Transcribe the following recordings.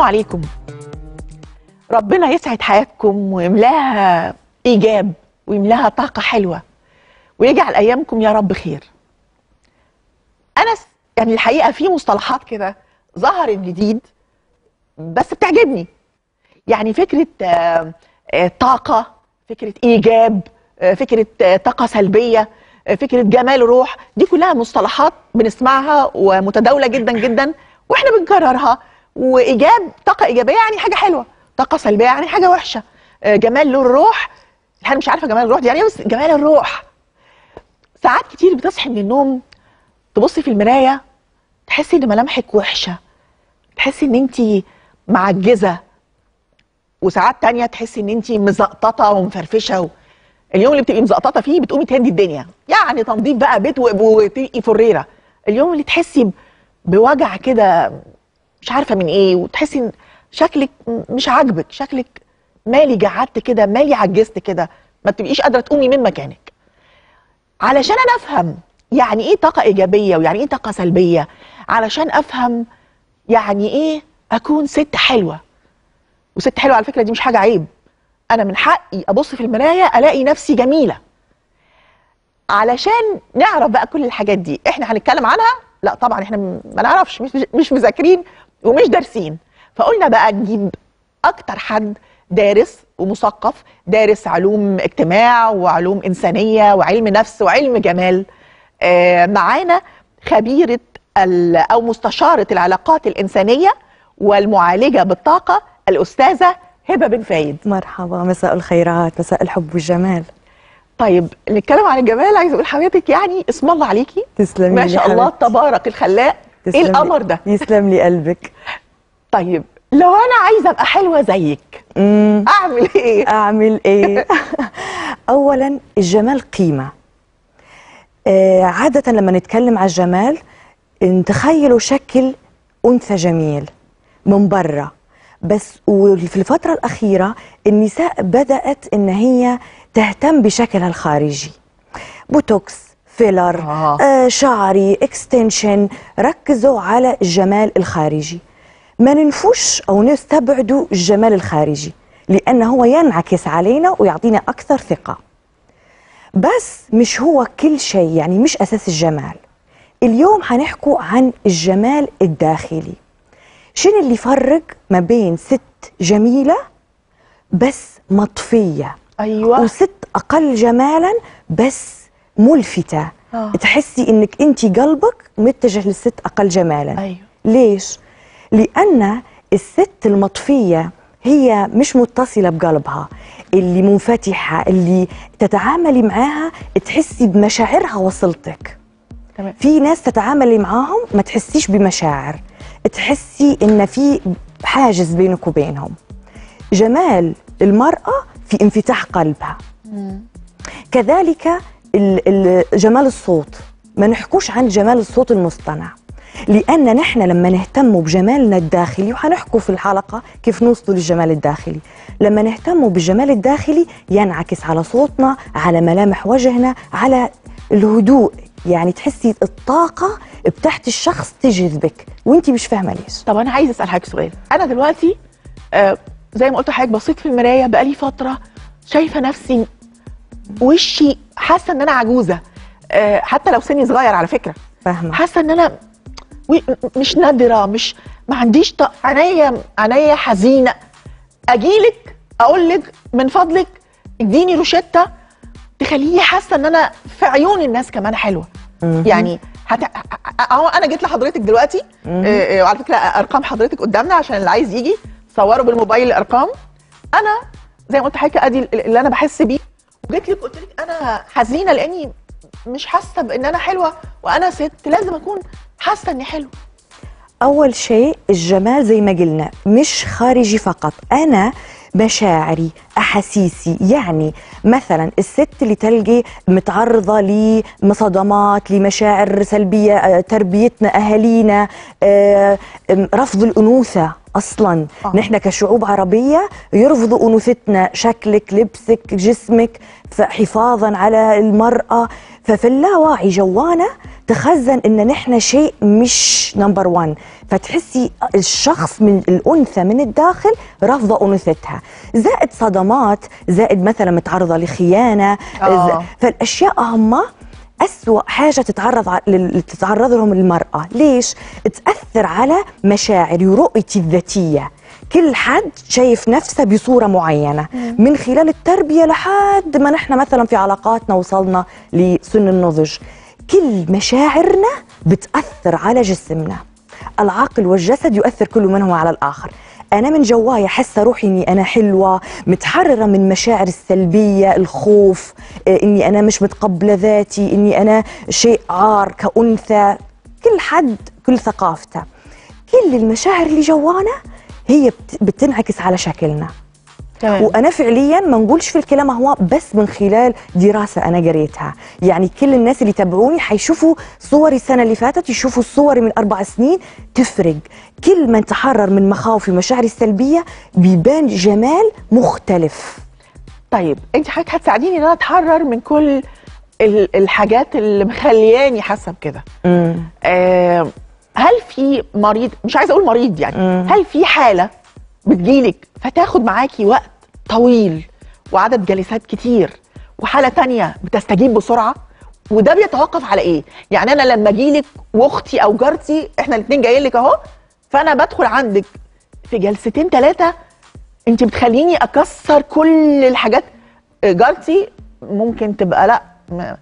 عليكم ربنا يسعد حياتكم ويملاها ايجاب ويملاها طاقه حلوه ويجعل ايامكم يا رب خير انا س- يعني الحقيقه في مصطلحات كده ظهرت جديد بس بتعجبني يعني فكره آه، آه، طاقه فكره ايجاب آه، فكره آه، طاقه سلبيه آه، فكره جمال روح دي كلها مصطلحات بنسمعها ومتداوله جدا جدا واحنا بنكررها وايجاب طاقه ايجابيه يعني حاجه حلوه طاقه سلبيه يعني حاجه وحشه آه، جمال للروح انا مش عارفه جمال الروح دي يعني إيه، بس جمال الروح ساعات كتير بتصحي من النوم تبصي في المرايه تحسي ان ملامحك وحشه تحسي ان انت معجزه وساعات تانية تحسي ان انت مزقططه ومفرفشه و... اليوم اللي بتبقي مزقططه فيه بتقومي تهدي الدنيا يعني تنظيف بقى بيت و- وتبقي فريره اليوم اللي تحسي ب- بوجع كده مش عارفه من ايه وتحسي ان شكلك م- مش عاجبك شكلك مالي جعدت كده مالي عجزت كده ما بتبقيش قادره تقومي من مكانك علشان انا افهم يعني ايه طاقه ايجابيه ويعني ايه طاقه سلبيه علشان افهم يعني ايه اكون ست حلوه وست حلوه على فكره دي مش حاجه عيب انا من حقي ابص في المرايه الاقي نفسي جميله علشان نعرف بقى كل الحاجات دي احنا هنتكلم عنها لا طبعا احنا م- ما نعرفش مش مش مذاكرين ومش دارسين فقلنا بقى نجيب اكتر حد دارس ومثقف دارس علوم اجتماع وعلوم انسانيه وعلم نفس وعلم جمال آه معانا خبيره ال- او مستشاره العلاقات الانسانيه والمعالجه بالطاقه الاستاذه هبه بن فايد مرحبا مساء الخيرات مساء الحب والجمال طيب نتكلم عن الجمال عايز اقول حضرتك يعني اسم الله عليكي تسلمي ما لي شاء الله حبيبتي. تبارك الخلاق ايه تسلمي- القمر ده يسلم لي قلبك طيب لو انا عايزه ابقى حلوه زيك مم. اعمل ايه اعمل ايه اولا الجمال قيمه آه عاده لما نتكلم على الجمال نتخيلوا شكل انثى جميل من برا بس وفي الفتره الاخيره النساء بدات ان هي تهتم بشكلها الخارجي بوتوكس فيلر آه. آه شعري اكستنشن ركزوا على الجمال الخارجي ما ننفوش او نستبعدوا الجمال الخارجي لانه هو ينعكس علينا ويعطينا اكثر ثقه بس مش هو كل شيء يعني مش اساس الجمال اليوم هنحكوا عن الجمال الداخلي شنو اللي يفرق ما بين ست جميله بس مطفيه ايوه وست اقل جمالا بس ملفته آه. تحسي انك انت قلبك متجه للست اقل جمالا ايوه ليش لان الست المطفيه هي مش متصله بقلبها اللي منفتحه اللي تتعاملي معاها تحسي بمشاعرها وصلتك تمام في ناس تتعاملي معاهم ما تحسيش بمشاعر تحسي ان في حاجز بينك وبينهم جمال المرأة في انفتاح قلبها كذلك ال- ال- جمال الصوت ما نحكوش عن جمال الصوت المصطنع لأن نحن لما نهتم بجمالنا الداخلي وحنحكوا في الحلقة كيف نوصلوا للجمال الداخلي لما نهتم بالجمال الداخلي ينعكس على صوتنا على ملامح وجهنا على الهدوء يعني تحسي الطاقة بتاعت الشخص تجذبك وانت مش فاهمة ليش طب انا عايزه اسال حضرتك سؤال انا دلوقتي آه زي ما قلت لحضرتك بصيت في المرايه بقالي فتره شايفه نفسي وشي حاسه ان انا عجوزه آه حتى لو سني صغير على فكره فاهمة حاسه ان انا وي- مش نادره مش ما عنديش ط- عينيا عينيا حزينه اجيلك اقول لك من فضلك اديني روشته تخليني حاسه ان انا في عيون الناس كمان حلوه مهم. يعني هت... اهو انا جيت لحضرتك دلوقتي مهم. آه، آه، وعلى فكره ارقام حضرتك قدامنا عشان اللي عايز يجي صوروا بالموبايل الارقام انا زي ما قلت لحضرتك ادي اللي انا بحس بيه وجيت لك قلت لك انا حزينه لاني مش حاسه بان انا حلوه وانا ست لازم اكون حاسه اني حلوه أول شيء الجمال زي ما قلنا مش خارجي فقط أنا مشاعري أحاسيسي يعني مثلا الست اللي تلقي متعرضة لمصادمات لمشاعر سلبية آه، تربيتنا أهالينا آه، آم، رفض الأنوثة اصلا آه. نحن كشعوب عربيه يرفضوا انوثتنا شكلك لبسك جسمك حفاظا على المراه ففي اللاوعي جوانا تخزن ان نحن شيء مش نمبر 1 فتحسي الشخص من الانثى من الداخل رافضه انوثتها زائد صدمات زائد مثلا متعرضه لخيانه آه. ز- فالاشياء هم أسوأ حاجة تتعرض ع- لل- تتعرض لهم المرأة ليش؟ تأثر على مشاعري ورؤيتي الذاتية كل حد شايف نفسه بصورة معينة من خلال التربية لحد ما نحن مثلا في علاقاتنا وصلنا لسن النضج كل مشاعرنا بتأثر على جسمنا العقل والجسد يؤثر كل منهما على الآخر أنا من جوايا حاسة روحي إني أنا حلوة متحررة من مشاعر السلبية الخوف آه، إني أنا مش متقبلة ذاتي إني أنا شيء عار كأنثى كل حد كل ثقافته كل المشاعر اللي جوانا هي بت- بتنعكس على شكلنا تمام وانا فعليا ما نقولش في الكلام هو بس من خلال دراسه انا قريتها يعني كل الناس اللي تابعوني حيشوفوا صوري السنه اللي فاتت يشوفوا صوري من اربع سنين تفرق كل من تحرر من مخاوفي ومشاعري السلبيه بيبان جمال مختلف طيب انت حضرتك هتساعديني ان انا اتحرر من كل ال- الحاجات اللي مخلياني حاسه بكده امم آه هل في مريض مش عايزه اقول مريض يعني مم. هل في حاله بتجيلك فتاخد معاكي وقت طويل وعدد جلسات كتير وحاله تانية بتستجيب بسرعه وده بيتوقف على ايه يعني انا لما اجيلك واختي او جارتي احنا الاثنين جايين لك اهو فانا بدخل عندك في جلستين ثلاثه انت بتخليني اكسر كل الحاجات جارتي ممكن تبقى لا ما-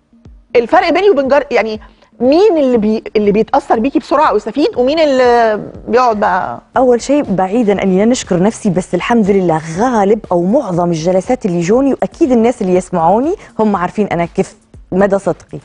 الفرق بيني وبين جار يعني مين اللي بي اللي بيتاثر بيكي بسرعه ويستفيد ومين اللي بيقعد بقى اول شيء بعيدا اني نشكر نفسي بس الحمد لله غالب او معظم الجلسات اللي جوني واكيد الناس اللي يسمعوني هم عارفين انا كيف مدى صدقي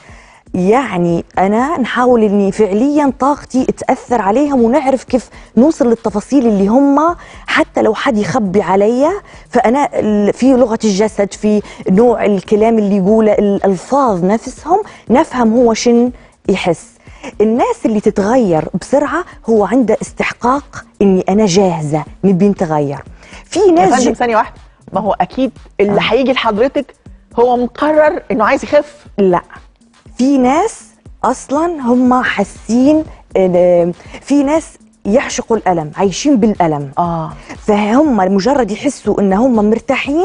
يعني انا نحاول اني فعليا طاقتي تاثر عليهم ونعرف كيف نوصل للتفاصيل اللي هم حتى لو حد يخبي عليا فانا ال- في لغه الجسد في نوع الكلام اللي يقوله الالفاظ نفسهم نفهم هو شن يحس الناس اللي تتغير بسرعه هو عنده استحقاق اني انا جاهزه نبي نتغير في يا ناس فندم ج... ثانيه واحده ما هو اكيد اللي آه. هيجي لحضرتك هو مقرر انه عايز يخف لا في ناس اصلا هم حاسين إن- في ناس يعشقوا الالم عايشين بالالم اه فهم مجرد يحسوا ان هم مرتاحين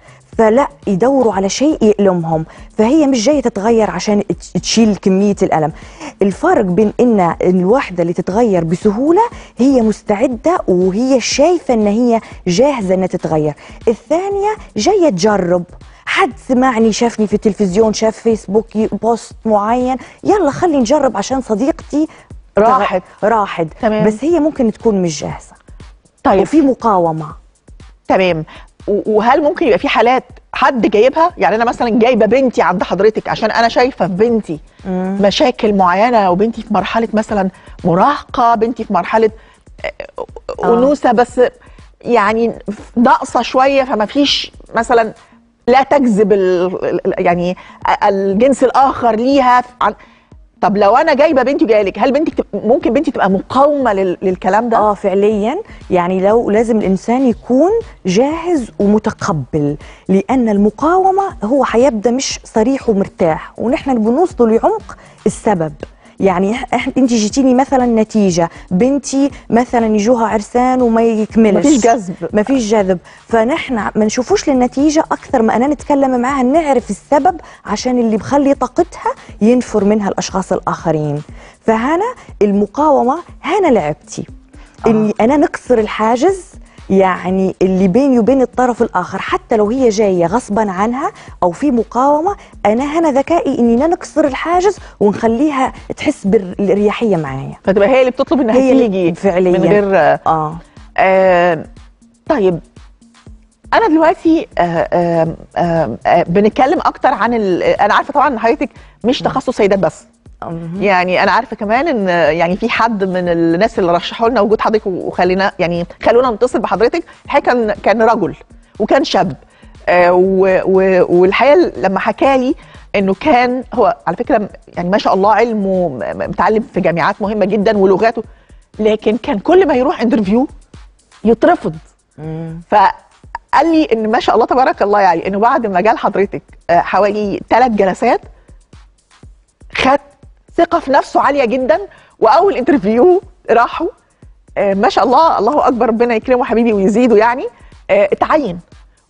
فلا يدوروا على شيء يألمهم فهي مش جايه تتغير عشان تش- تشيل كميه الالم الفرق بين ان الواحده اللي تتغير بسهوله هي مستعده وهي شايفه ان هي جاهزه انها تتغير الثانيه جايه تجرب حد سمعني شافني في التلفزيون شاف فيسبوك ي- بوست معين يلا خلي نجرب عشان صديقتي تغ- راحت. راحت تمام. بس هي ممكن تكون مش جاهزه طيب وفي مقاومه تمام و- وهل ممكن يبقى في حالات حد جايبها يعني انا مثلا جايبه بنتي عند حضرتك عشان انا شايفه في بنتي مم. مشاكل معينه وبنتي في مرحله مثلا مراهقه بنتي في مرحله آه، آه. انوثه بس يعني ناقصه شويه فما فيش مثلا لا تجذب ال- ال- يعني الجنس الاخر ليها عن طب لو انا جايبه بنتي وجايه لك هل بنتك تبقى- ممكن بنتي تبقى مقاومه لل- للكلام ده؟ اه فعليا يعني لو لازم الانسان يكون جاهز ومتقبل لان المقاومه هو حيبدا مش صريح ومرتاح ونحن بنوصل لعمق السبب يعني إح- إح- انت جيتيني مثلا نتيجه بنتي مثلا يجوها عرسان وما يكملش مفيش جذب. ما فيش جذب فنحن ما نشوفوش للنتيجه اكثر ما انا نتكلم معاها نعرف السبب عشان اللي بخلي طاقتها ينفر منها الاشخاص الاخرين فهنا المقاومه هنا لعبتي اني انا نكسر الحاجز يعني اللي بيني وبين الطرف الاخر حتى لو هي جايه غصبا عنها او في مقاومه انا هنا ذكائي اني أنا نكسر الحاجز ونخليها تحس بالاريحيه معايا فتبقى هي اللي بتطلب انها هي اللي تيجي فعلياً. من غير اه آه طيب انا دلوقتي آه آه آه آه بنتكلم اكتر عن ال- انا عارفه طبعا ان حضرتك مش تخصص سيدات بس مهم. يعني انا عارفه كمان ان يعني في حد من الناس اللي رشحوا لنا وجود حضرتك وخلينا يعني خلونا نتصل بحضرتك الحقيقه كان كان رجل وكان شاب آه و- و- والحقيقه لما حكى لي انه كان هو على فكره يعني ما شاء الله علمه م- م- متعلم في جامعات مهمه جدا ولغاته لكن كان كل ما يروح انترفيو يترفض فقال لي ان ما شاء الله تبارك الله يعني انه بعد ما جال حضرتك آه، حوالي ثلاث جلسات خد ثقه في نفسه عاليه جدا واول انترفيو راحوا آه، ما شاء الله الله اكبر ربنا يكرمه حبيبي ويزيده يعني آه، اتعين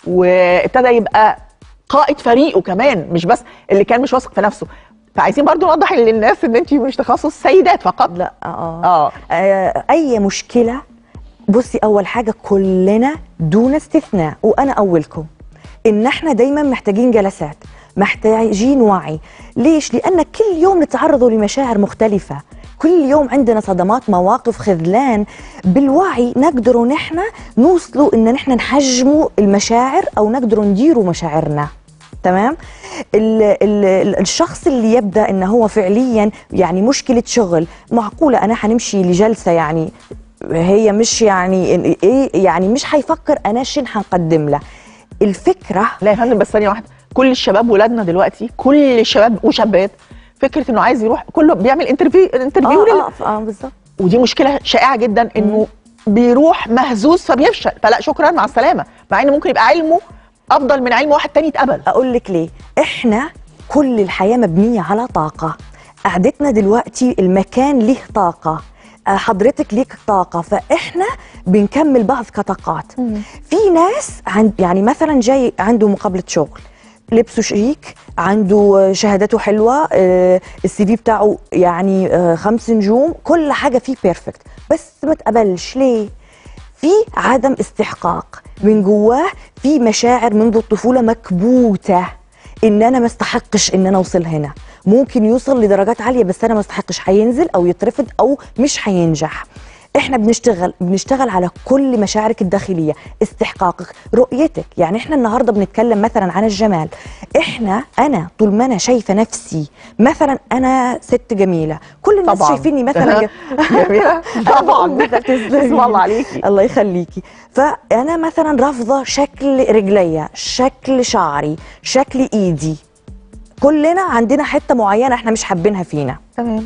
وابتدى يبقى قائد فريقه كمان مش بس اللي كان مش واثق في نفسه فعايزين برضو نوضح للناس ان انت مش تخصص سيدات فقط لا اه اه آه، اي مشكله بصي اول حاجه كلنا دون استثناء وانا اولكم ان احنا دايما محتاجين جلسات محتاجين وعي ليش لان كل يوم نتعرض لمشاعر مختلفه كل يوم عندنا صدمات مواقف خذلان بالوعي نقدروا نحن نوصلوا ان نحن نحجموا المشاعر او نقدروا نديروا مشاعرنا تمام ال ال الشخص اللي يبدا انه هو فعليا يعني مشكله شغل معقوله انا حنمشي لجلسه يعني هي مش يعني ايه يعني مش حيفكر انا شن حنقدم له الفكره لا يا فندم بس ثانيه واحده كل الشباب ولادنا دلوقتي كل الشباب وشابات فكره انه عايز يروح كله بيعمل انترفيو انترفيو لل... اه اه, آه بالظبط ودي مشكله شائعه جدا انه بيروح مهزوز فبيفشل فلا شكرا مع السلامه مع ان ممكن يبقى علمه افضل من علم واحد تاني اتقبل اقول لك ليه احنا كل الحياه مبنيه على طاقه قعدتنا دلوقتي المكان ليه طاقه آه، حضرتك ليك طاقه فاحنا بنكمل بعض كطاقات في ناس عند يعني مثلا جاي عنده مقابله شغل لبسه شيك عنده شهادته حلوه آه، السي في بتاعه يعني آه، خمس نجوم كل حاجه فيه بيرفكت بس ما تقبلش ليه في عدم استحقاق من جواه في مشاعر منذ الطفوله مكبوته ان انا ما استحقش ان انا اوصل هنا ممكن يوصل لدرجات عاليه بس انا ما استحقش هينزل او يترفض او مش هينجح احنا بنشتغل بنشتغل على كل مشاعرك الداخليه استحقاقك رؤيتك يعني احنا النهارده بنتكلم مثلا عن الجمال احنا انا طول ما انا شايفه نفسي مثلا انا ست جميله كل الناس طبعاً. شايفيني مثلا جميله طبعا اسم الله عليكي الله يخليكي فانا مثلا رافضه شكل رجليا شكل شعري شكل ايدي كلنا عندنا حته معينه احنا مش حابينها فينا تمام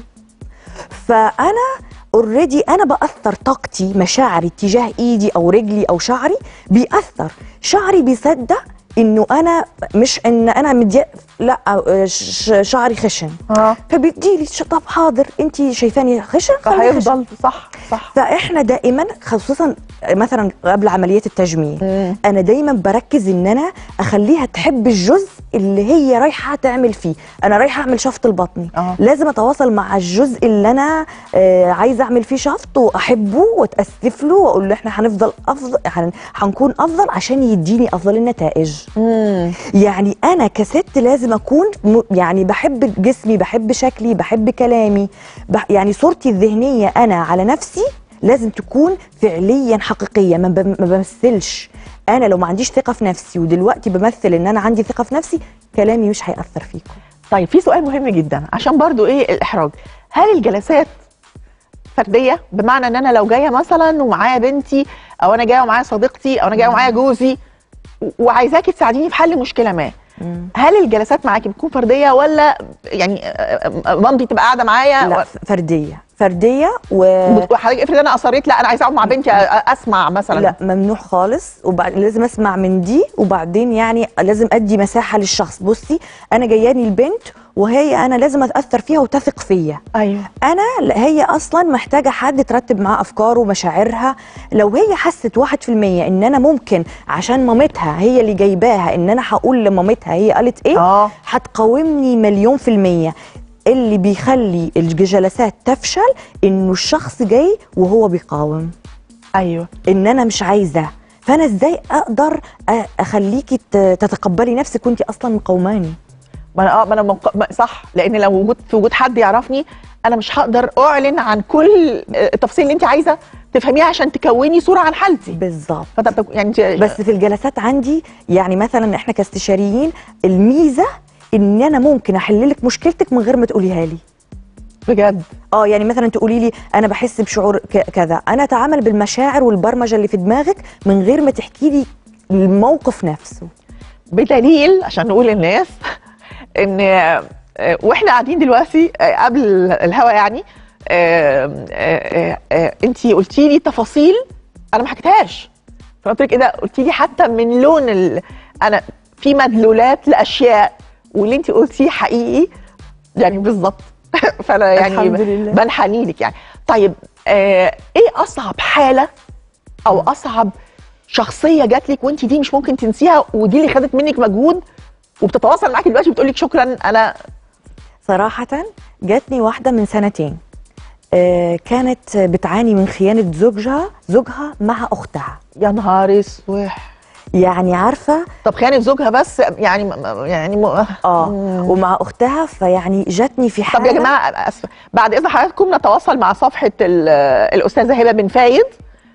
فانا اوريدي انا باثر طاقتي مشاعري تجاه ايدي او رجلي او شعري بيأثر شعري بيصدق انه انا مش ان انا مدي لا ش- شعري خشن اه فبيديلي ش- طب حاضر انت شايفاني خشن خليني خشن. فهيفضل صح صح فاحنا دائما خصوصا مثلا قبل عمليه التجميل مم. انا دايما بركز ان انا اخليها تحب الجزء اللي هي رايحه تعمل فيه انا رايحه اعمل شفط البطني آه. لازم اتواصل مع الجزء اللي انا آه عايزه اعمل فيه شفط واحبه واتاسف له واقول له احنا هنفضل افضل هن- هنكون افضل عشان يديني افضل النتائج مم. يعني انا كست لازم اكون م- يعني بحب جسمي بحب شكلي بحب كلامي بح يعني صورتي الذهنيه انا على نفسي لازم تكون فعليا حقيقيه ما بم- ما بمثلش انا لو ما عنديش ثقه في نفسي ودلوقتي بمثل ان انا عندي ثقه في نفسي كلامي مش هياثر فيكم طيب في سؤال مهم جدا عشان برضو ايه الاحراج هل الجلسات فرديه بمعنى ان انا لو جايه مثلا ومعايا بنتي او انا جايه ومعايا صديقتي او انا جايه ومعايا جوزي و- وعايزاكي تساعديني في حل مشكله ما هل الجلسات معاكي بتكون فرديه ولا يعني آه، آه، مامتي تبقى قاعده معايا لا و- ف- فرديه فرديه و وحضرتك افرض انا اصريت لا انا عايزه اقعد مع بنتي أ- أ- اسمع مثلا لا ممنوع خالص وبعد لازم اسمع من دي وبعدين يعني لازم ادي مساحه للشخص بصي انا جاياني البنت وهي انا لازم اتاثر فيها وتثق فيا ايوه انا لا- هي اصلا محتاجه حد ترتب معاه افكاره ومشاعرها لو هي حست واحد في المية ان انا ممكن عشان مامتها هي اللي جايباها ان انا هقول لمامتها هي قالت ايه اه هتقاومني مليون في المية اللي بيخلي الجلسات تفشل انه الشخص جاي وهو بيقاوم ايوه ان انا مش عايزه فانا ازاي اقدر أ- اخليكي ت- تتقبلي نفسك وانت اصلا مقاوماني ما انا اه ما انا موق... ما- صح لان لو وجود في وجود حد يعرفني انا مش هقدر اعلن عن كل آه، التفاصيل اللي انت عايزه تفهميها عشان تكوني صوره عن حالتي بالظبط فده بتك- يعني انت بس في الجلسات عندي يعني مثلا احنا كاستشاريين الميزه ان انا ممكن احل لك مشكلتك من غير ما تقوليها لي بجد اه يعني مثلا تقولي لي انا بحس بشعور ك- كذا انا اتعامل بالمشاعر والبرمجه اللي في دماغك من غير ما تحكي لي الموقف نفسه بدليل عشان نقول للناس ان آه، آه، واحنا قاعدين دلوقتي آه، قبل الهوا يعني انت قلتي لي تفاصيل انا ما حكيتهاش فقلت لك ايه ده قلت لي حتى من لون ال... انا في مدلولات لاشياء واللي انت قلتيه حقيقي يعني بالظبط فانا يعني الحمد لله. بنحني لك يعني طيب آه ايه اصعب حاله او اصعب شخصيه جات لك وانت دي مش ممكن تنسيها ودي اللي خدت منك مجهود وبتتواصل معاكي دلوقتي وبتقول لك شكرا انا صراحة جاتني واحدة من سنتين آه، كانت بتعاني من خيانة زوجها زوجها مع أختها يا نهار اسوح يعني عارفة طب خيانه زوجها بس يعني يعني م... اه ومع أختها فيعني جاتني في طب حالة يا جماعه اسفه بعد اذن حضراتكم نتواصل مع صفحه ال- الاستاذه هبه بن فايد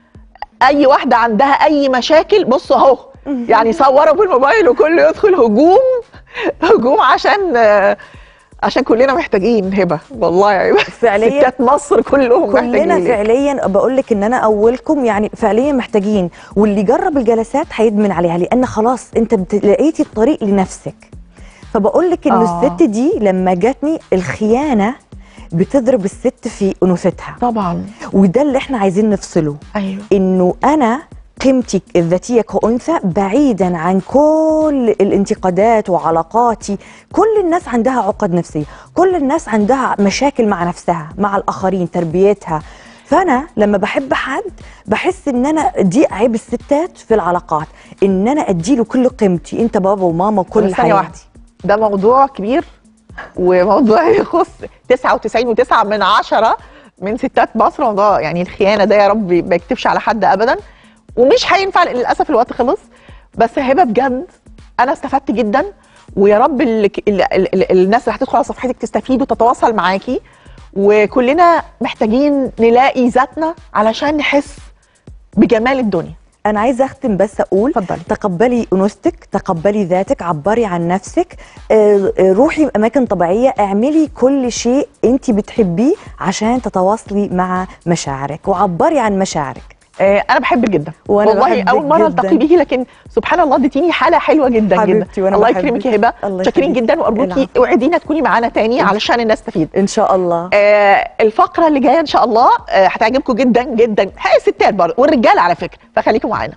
اي واحده عندها اي مشاكل بصوا اهو يعني صوروا بالموبايل وكله يدخل هجوم هجوم عشان آه، عشان كلنا محتاجين هبه والله يا هبه فعليا ستات مصر كلهم كلنا محتاجين لك. فعليا بقول لك ان انا اولكم يعني فعليا محتاجين واللي جرب الجلسات هيدمن عليها لان خلاص انت بت- لقيتي الطريق لنفسك فبقول لك انه آه. الست دي لما جاتني الخيانه بتضرب الست في انوثتها طبعا وده اللي احنا عايزين نفصله ايوه انه انا قيمتي الذاتيه كانثى بعيدا عن كل الانتقادات وعلاقاتي كل الناس عندها عقد نفسيه كل الناس عندها مشاكل مع نفسها مع الاخرين تربيتها فانا لما بحب حد بحس ان انا دي عيب الستات في العلاقات ان انا اديله كل قيمتي انت بابا وماما وكل كل ثانيه واحده حياتي ده موضوع كبير وموضوع يخص 99 و9 من عشرة من ستات مصر موضوع يعني الخيانه ده يا رب ما يكتبش على حد ابدا ومش هينفع لأن للاسف الوقت خلص بس هبه بجد انا استفدت جدا ويا رب ال ال ال ال الناس اللي هتدخل على صفحتك تستفيد وتتواصل معاكي وكلنا محتاجين نلاقي ذاتنا علشان نحس بجمال الدنيا انا عايزه اختم بس اقول اتفضلي. تقبلي انوثتك تقبلي ذاتك عبري عن نفسك آه، آه، روحي اماكن طبيعيه اعملي كل شيء انت بتحبيه عشان تتواصلي مع مشاعرك وعبري عن مشاعرك آه، انا بحبك جدا وأنا والله بحبك اول مره جداً. التقي بيكي لكن سبحان الله اديتيني حاله حلوه جدا حبيبتي جدا وأنا الله بحبك. يكرمك يا هبه الله شاكرين يخليك. جدا وارجوكي العفو. اوعدينا تكوني معانا تاني علشان الناس تفيد ان شاء الله آه الفقره اللي جايه ان شاء الله آه هتعجبكم جدا جدا هي الستات برضه والرجاله على فكره فخليكم معانا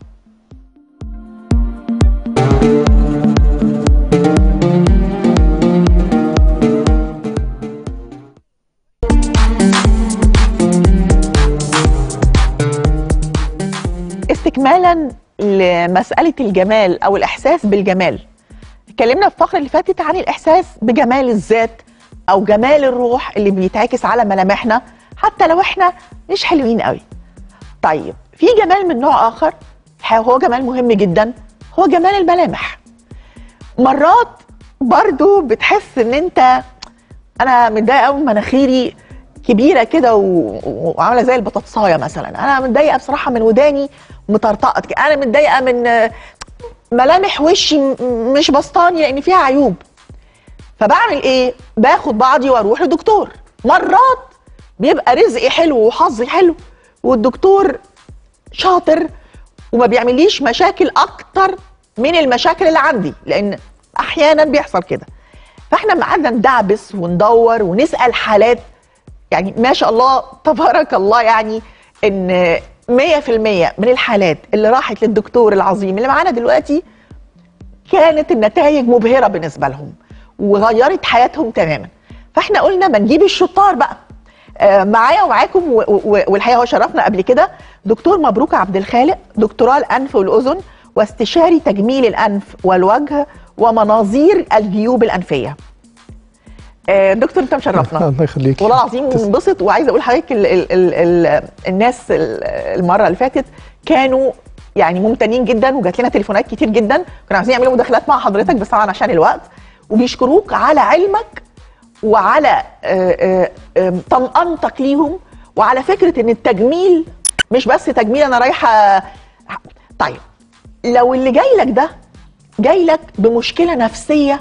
استكمالا لمساله الجمال او الاحساس بالجمال اتكلمنا في الفقره اللي فاتت عن الاحساس بجمال الذات او جمال الروح اللي بيتعكس على ملامحنا حتى لو احنا مش حلوين قوي طيب في جمال من نوع اخر هو جمال مهم جدا هو جمال الملامح مرات برضو بتحس ان انت انا متضايقه قوي مناخيري كبيره كده و- و- وعامله زي البطاطسايه مثلا انا متضايقه بصراحه من وداني مطرطقه كده. انا متضايقه من آه، ملامح وشي م- مش بسطاني لان فيها عيوب فبعمل ايه باخد بعضي واروح لدكتور مرات بيبقى رزقي حلو وحظي حلو والدكتور شاطر وما بيعمليش مشاكل اكتر من المشاكل اللي عندي لان احيانا بيحصل كده فاحنا لما قعدنا ندعبس وندور ونسال حالات يعني ما شاء الله تبارك الله يعني ان 100% من الحالات اللي راحت للدكتور العظيم اللي معانا دلوقتي كانت النتائج مبهره بالنسبه لهم وغيرت حياتهم تماما فاحنا قلنا ما نجيب الشطار بقى آه، معايا ومعاكم و- و- والحقيقه هو شرفنا قبل كده دكتور مبروك عبد الخالق دكتوراه الانف والاذن واستشاري تجميل الانف والوجه ومناظير الجيوب الانفيه آه، دكتور انت مشرفنا الله يخليك والله العظيم منبسط وعايزه اقول لحضرتك ال ال ال ال الناس ال- المره اللي فاتت كانوا يعني ممتنين جدا وجات لنا تليفونات كتير جدا كانوا عايزين يعملوا مداخلات مع حضرتك بس طبعا عشان الوقت وبيشكروك على علمك وعلى آه، آه، آه، طمأنتك ليهم وعلى فكره ان التجميل مش بس تجميل انا رايحه طيب لو اللي جاي لك ده جاي لك بمشكله نفسيه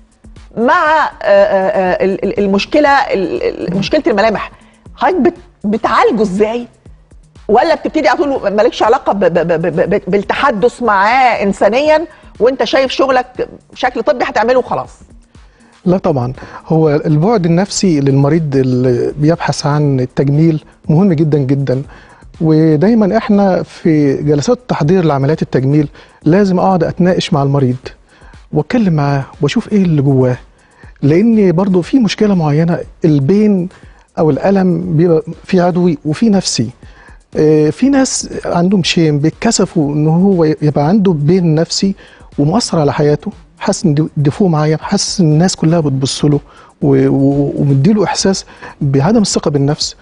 مع آه، آه، آه، ال- ال- المشكله ال- ال- مشكله الملامح حضرتك بت- بتعالجه ازاي ولا بتبتدي على طول مالكش علاقه ب- ب- ب- ب- بالتحدث معاه انسانيا وانت شايف شغلك بشكل طبي هتعمله وخلاص لا طبعا هو البعد النفسي للمريض اللي بيبحث عن التجميل مهم جدا جدا ودايما احنا في جلسات تحضير لعمليات التجميل لازم اقعد اتناقش مع المريض واتكلم معاه واشوف ايه اللي جواه لان برضو في مشكله معينه البين او الالم بيبقى في عضوي وفي نفسي آه، في ناس عندهم شيم بيتكسفوا ان هو يبقى عنده بين نفسي ومؤثر على حياته حاسس ان ديفو معين حاسس ان الناس كلها بتبص له و- و- ومديله احساس بعدم الثقه بالنفس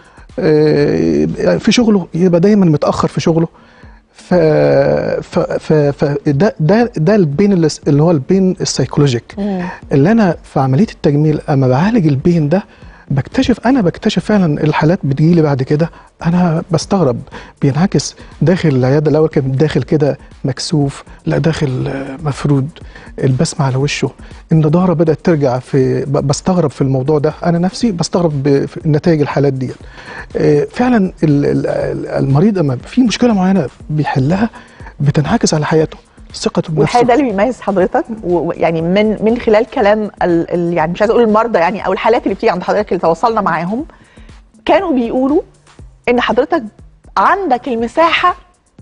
آه، في شغله يبقى دايما متاخر في شغله ف ف ف ف ده ده ده البين اللي اللي هو البين السيكولوجيك اللي انا في عمليه التجميل اما بعالج البين ده بكتشف انا بكتشف فعلا الحالات بتجيلي بعد كده انا بستغرب بينعكس داخل العياده الاول كان داخل كده مكسوف لا داخل آه، مفرود البسمه على وشه النضاره بدات ترجع في ب- بستغرب في الموضوع ده انا نفسي بستغرب ب- في نتائج الحالات دي آه، فعلا ال- ال- ال- المريض اما في مشكله معينه بيحلها بتنعكس على حياته ثقته والحقيقه ده بنفسه اللي بيميز حضرتك و- ويعني من من خلال كلام ال ال يعني مش عايزه اقول المرضى يعني او الحالات اللي بتيجي عند حضرتك اللي تواصلنا معاهم كانوا بيقولوا ان حضرتك عندك المساحه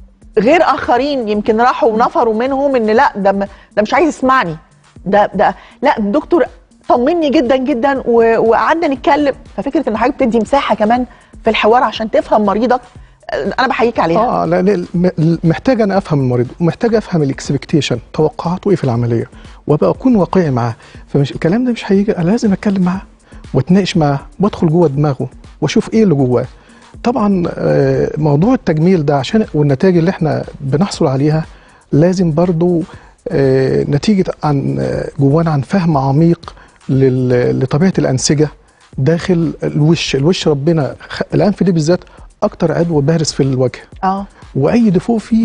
غير اخرين يمكن راحوا ونفروا منهم ان لا ده م- ده مش عايز يسمعني ده ده لا الدكتور طمني جدا جدا و- وقعدنا نتكلم ففكره ان حضرتك بتدي مساحه كمان في الحوار عشان تفهم مريضك آه، انا بحييك عليها اه لا لا م- محتاج انا افهم المريض ومحتاج افهم الاكسبكتيشن توقعاته ايه في العمليه وابقى اكون واقعي معاه فمش الكلام ده مش هيجي انا لازم اتكلم معاه واتناقش معاه وادخل جوه دماغه واشوف ايه اللي جواه طبعا آه، موضوع التجميل ده عشان والنتائج اللي احنا بنحصل عليها لازم برضو آه، نتيجه عن آه، جوانا عن فهم عميق لل- لطبيعه الانسجه داخل الوش الوش ربنا خ- الانف دي بالذات اكتر عضو بارز في الوجه اه واي ديفو فيه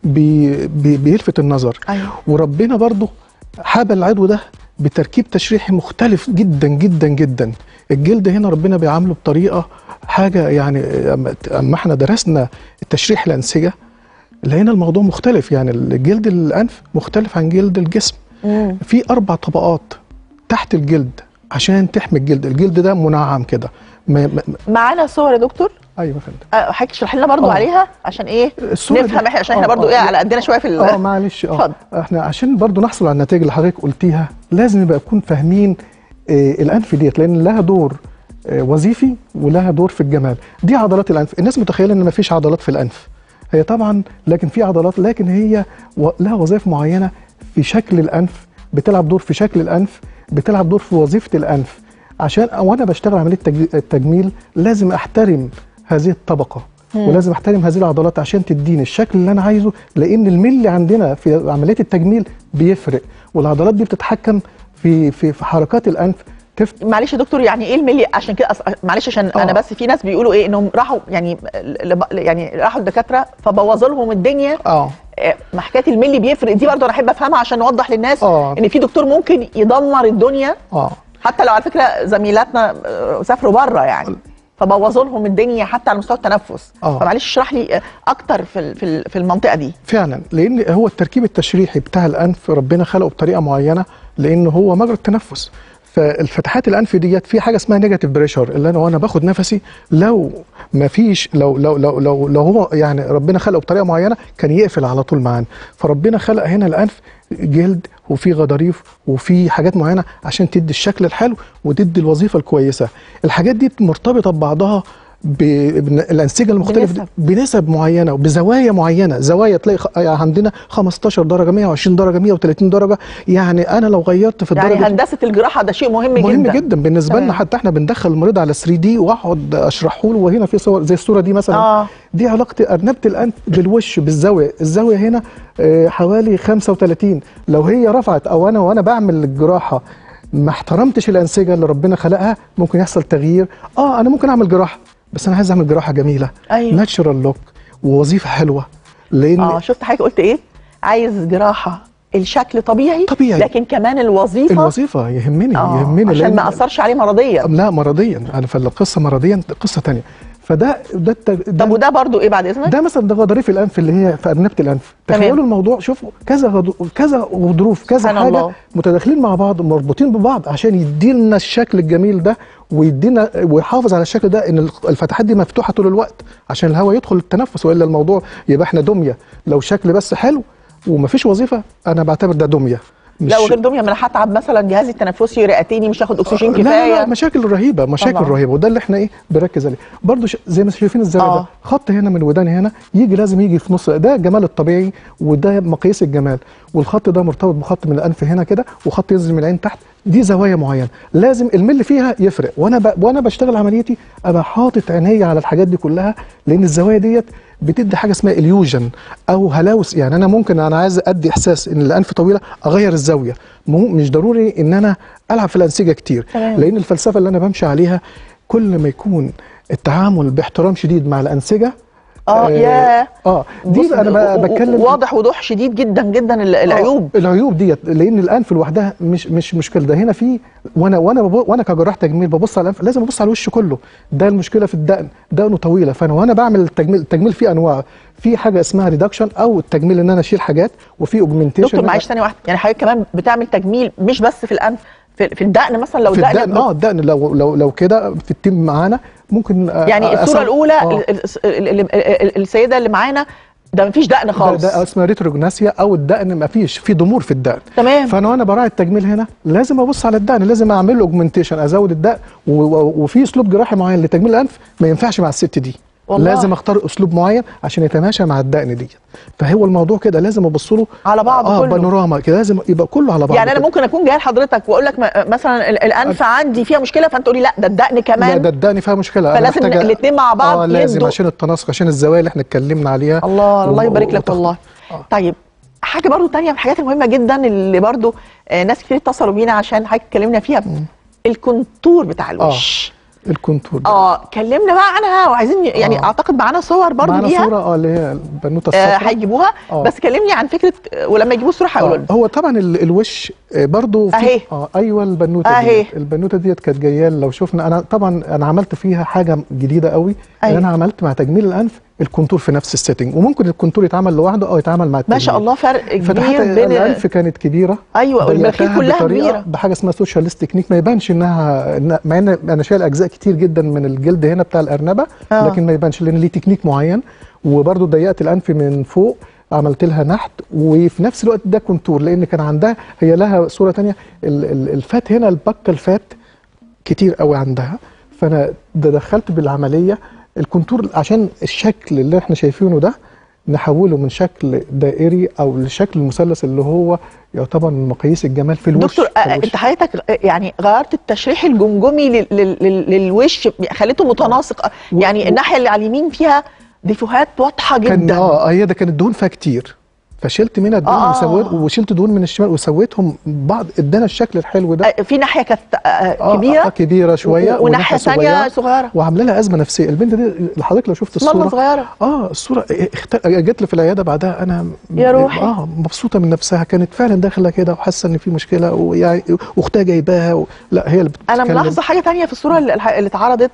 بي بي بيلفت النظر ايوه وربنا برضه حاب العضو ده بتركيب تشريحي مختلف جدا جدا جدا الجلد هنا ربنا بيعامله بطريقه حاجه يعني اما أما احنا درسنا التشريح الانسجه لقينا الموضوع مختلف يعني الجلد الانف مختلف عن جلد الجسم مم. في اربع طبقات تحت الجلد عشان تحمي الجلد الجلد ده منعم كده ما ما معانا صور يا دكتور ايوه يا فندم آه، حضرتك تشرح لنا برضو آه. عليها عشان ايه الصورة دي- نفهم احنا عشان احنا آه، برضو آه. ايه على قدنا شويه في ال- اه معلش اه اتفضل. احنا عشان برضو نحصل على النتائج اللي حضرتك قلتيها لازم نبقى نكون فاهمين آه الانف ديت لان لها دور آه وظيفي ولها دور في الجمال دي عضلات الانف الناس متخيله ان مفيش عضلات في الانف هي طبعا لكن في عضلات لكن هي و- لها وظائف معينه في شكل الانف بتلعب دور في شكل الانف بتلعب دور في وظيفه الانف عشان وانا بشتغل عمليه تج- التجميل لازم احترم هذه الطبقه ولازم احترم هذه العضلات عشان تديني الشكل اللي انا عايزه لان الملي عندنا في عمليه التجميل بيفرق والعضلات دي بتتحكم في في في حركات الانف تفت معلش يا دكتور يعني ايه الملي عشان كده أص... معلش عشان آه. انا بس في ناس بيقولوا ايه انهم راحوا يعني لب... يعني راحوا الدكاتره فبوظوا لهم الدنيا اه آه، ما حكايه الملي بيفرق دي برضه انا احب افهمها عشان نوضح للناس آه. ان في دكتور ممكن يدمر الدنيا اه حتى لو على فكره زميلاتنا آه، سافروا بره يعني فبوظوا لهم الدنيا حتى على مستوى التنفس آه. فمعلش اشرح لي آه، اكتر في ال- في ال- في المنطقه دي فعلا لان هو التركيب التشريحي بتاع الانف ربنا خلقه بطريقه معينه لان هو مجرى التنفس فالفتحات الانف ديت في حاجه اسمها نيجاتيف بريشر اللي انا وانا باخد نفسي لو ما فيش لو لو لو لو, لو هو يعني ربنا خلقه بطريقه معينه كان يقفل على طول معانا فربنا خلق هنا الانف جلد وفي غضاريف وفي حاجات معينه عشان تدي الشكل الحلو وتدي الوظيفه الكويسه الحاجات دي مرتبطه ببعضها بالانسجه المختلفه بنسب. دي بنسب معينه وبزوايا معينه زوايا تلاقي خ- عندنا 15 درجه 120 درجه 130 درجه يعني انا لو غيرت في يعني الدرجه دي هندسه الجراحه ده شيء مهم, مهم جدا جدا بالنسبه تمام. لنا حتى احنا بندخل المريض على 3 دي واقعد اشرحه له وهنا في صور زي الصوره دي مثلا آه. دي علاقه ارنبه الانف بالوش بالزاويه الزاويه هنا آه، حوالي 35 لو هي رفعت او انا وانا بعمل الجراحه ما احترمتش الانسجه اللي ربنا خلقها ممكن يحصل تغيير اه انا ممكن اعمل جراحه بس انا عايز اعمل جراحه جميله أيوة. ناتشرال لوك ووظيفه حلوه لان اه شفت حضرتك قلت ايه عايز جراحه الشكل طبيعي طبيعي. لكن كمان الوظيفه الوظيفه يهمني آه يهمني عشان لأن- ما اثرش عليه مرضيا لا مرضيا انا في القصه مرضيا قصه تانية فده ده, الت- ده طب وده برضو ايه بعد اذنك ده مثلا ده غضاريف الانف اللي هي في ارنبه الانف تمام. تخيلوا الموضوع شوفوا كذا غض... كذا غضروف كذا سبحان حاجه الله. متداخلين مع بعض مربوطين ببعض عشان يدينا الشكل الجميل ده ويدينا ويحافظ على الشكل ده ان الفتحات دي مفتوحه طول الوقت عشان الهواء يدخل التنفس والا الموضوع يبقى احنا دميه لو شكل بس حلو ومفيش وظيفه انا بعتبر ده دميه مش- لا وغير دميه ما انا هتعب مثلا جهازي التنفسي رئتيني مش هاخد اكسجين لا لا, كفايه لا مشاكل رهيبه مشاكل طبعا. رهيبه وده اللي احنا ايه بنركز عليه برضو ش... زي ما شايفين الزاويه آه. ده خط هنا من وداني هنا يجي لازم يجي في نص ده الجمال الطبيعي وده مقاييس الجمال والخط ده مرتبط بخط من الانف هنا كده وخط ينزل من العين تحت دي زوايا معينه لازم المل فيها يفرق وانا ب... وانا بشتغل عمليتي ابقى حاطط عينيا على الحاجات دي كلها لان الزوايا ديت بتدي حاجه اسمها اليوجن او هلاوس يعني انا ممكن انا عايز ادي احساس ان الانف طويله اغير الزاويه مو مش ضروري ان انا العب في الانسجه كتير تمام. لان الفلسفه اللي انا بمشي عليها كل ما يكون التعامل باحترام شديد مع الانسجه اه يا اه دي بص، بقى انا بقى و- و- بتكلم واضح وضوح شديد جدا جدا ال- العيوب آه العيوب ديت لان الانف لوحدها مش مش مشكله ده هنا في وانا وانا ببو وانا كجراح تجميل ببص على الانف لازم ابص على الوش كله ده المشكله في الدقن دقنه طويله فانا وانا بعمل التجميل التجميل فيه انواع في حاجه اسمها ريدكشن او التجميل ان انا اشيل حاجات وفي اوجمنتيشن دكتور معلش ثانيه واحده يعني حضرتك كمان بتعمل تجميل مش بس في الانف في, في الدقن مثلا لو في الدقن الدقن اه الدقن لو لو لو كده في التيم معانا ممكن آه، يعني آه، الصوره أصور- الاولى آه. ال- ال- ال- ال- ال- السيده اللي معانا ده مفيش دقن ده, خالص ده اسمها ريتروجناسيا او الدقن ما فيش في ضمور في الدقن تمام. فانا وانا براعي التجميل هنا لازم ابص على الدقن لازم اعمل له اوجمنتيشن ازود الدقن و- و- وفي اسلوب جراحي معين لتجميل الانف ما ينفعش مع الست دي والله. لازم اختار اسلوب معين عشان يتماشى مع الدقن دي فهو الموضوع كده لازم ابص له على بعض اه كله. بانوراما كده لازم يبقى كله على بعض يعني انا كده. ممكن اكون جاي لحضرتك واقول لك م- مثلا ال- الانف عندي فيها مشكله فانت تقولي لا ده الدقن لا كمان ده الدقن فيها مشكله أنا فلازم محتاجة- الاتنين مع بعض اه لازم يدوا- عشان التناسق عشان الزوايا اللي احنا اتكلمنا عليها الله الله و- يبارك لك وتخ- والله آه. طيب حاجه برضو تانية من الحاجات المهمه جدا اللي برضو آه ناس كتير اتصلوا بينا عشان حضرتك اتكلمنا فيها الكونتور بتاع الوش الكونتور ده. اه كلمنا بقى عنها وعايزين يعني آه. اعتقد معانا صور برضو معانا ليها صوره اه اللي هي البنوته آه، الصفراء هيجيبوها آه. بس كلمني عن فكره آه، ولما يجيبوا الصوره هيقولوا لنا آه، هو طبعا ال- الوش آه، برضو في أهي. اه ايوه البنوته أهي. ديت البنوته ديت كانت جايه لو شفنا انا طبعا انا عملت فيها حاجه جديده قوي أيوة. ان انا عملت مع تجميل الانف الكونتور في نفس السيتنج وممكن الكونتور يتعمل لوحده او يتعمل مع التجميل ما شاء الله فرق فتحات كبير بين الانف كانت كبيره ايوه والمناخير ضيقتها كلها بطريقة- كبيره بحاجه اسمها سوشيالست تكنيك ما يبانش انها إن- مع ان انا شايل اجزاء كتير جدا من الجلد هنا بتاع الارنبه آه. لكن ما يبانش لان ليه تكنيك معين وبرده ضيقت الانف من فوق عملت لها نحت وفي نفس الوقت ده كونتور لان كان عندها هي لها صوره تانية ال- ال- الفات هنا البكه الفات كتير قوي عندها فانا ده دخلت بالعمليه الكونتور عشان الشكل اللي احنا شايفينه ده نحوله من شكل دائري او لشكل المثلث اللي هو يعتبر من مقاييس الجمال في الوش دكتور في آه، الوش. انت حضرتك آه، يعني غيرت التشريح الجمجمي لل- لل- لل- للوش خليته متناسق و- يعني و- الناحيه اللي على اليمين فيها ديفوهات واضحه كان جدا اه هي ده كانت دهون فيها كتير فشلت منها الدهون آه. وسويت وشلت دهون من الشمال وسويتهم بعض ادانا الشكل الحلو ده آه، في ناحيه كانت آه، آه، كبيره آه كبيره شويه و- وناحيه ثانيه صغيره وعامله لها ازمه نفسيه البنت دي حضرتك لو شفت ماما الصوره صغيره اه الصوره اخت... جت لي في العياده بعدها انا يا روحي. اه مبسوطه من نفسها كانت فعلا داخله كده وحاسه ان في مشكله ويعني واختها جايباها و... لا هي اللي بتتكلم انا ملاحظه حاجه تانية في الصوره اللي, اللي اتعرضت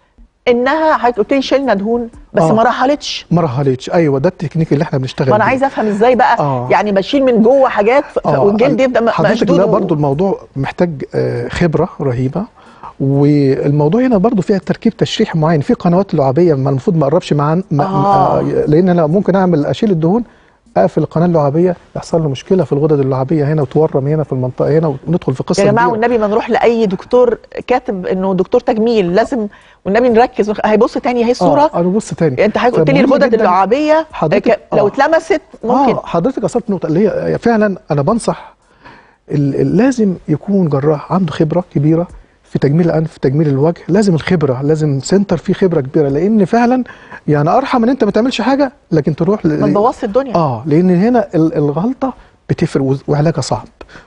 انها حضرتك قلت لي شلنا دهون بس آه. ما رحلتش ما رهلتش ايوه ده التكنيك اللي احنا بنشتغل ما انا بيه. عايزه افهم ازاي بقى آه. يعني بشيل من جوه حاجات ف- آه، والجلد يبدا م- حضرتك مشدود لا و- برضو الموضوع محتاج آه، خبره رهيبه والموضوع هنا برضو فيها تركيب تشريح معين في قنوات لعابيه ما المفروض ما اقربش مع ما آه. آه. لان انا ممكن اعمل اشيل الدهون اقفل القناه اللعابيه يحصل له مشكله في الغدد اللعابيه هنا وتورم هنا في المنطقه هنا وندخل في قصه يا جماعه كبيرة. والنبي ما نروح لاي دكتور كاتب انه دكتور تجميل لازم والنبي نركز هيبص تاني اهي الصوره اه انا بص تاني انت حضرتك قلت لي فمهم الغدد جداً اللعابيه حضرتك- ك- لو آه. اتلمست ممكن اه حضرتك اصبت نقطه اللي هي فعلا انا بنصح ال- ال- لازم يكون جراح عنده خبره كبيره في تجميل الانف في تجميل الوجه لازم الخبره لازم سنتر فيه خبره كبيره لان فعلا يعني ارحم ان انت ما تعملش حاجه لكن تروح ل- ما تبوظش الدنيا اه لان هنا ال- الغلطه بتفرق وز- وعلاجها صعب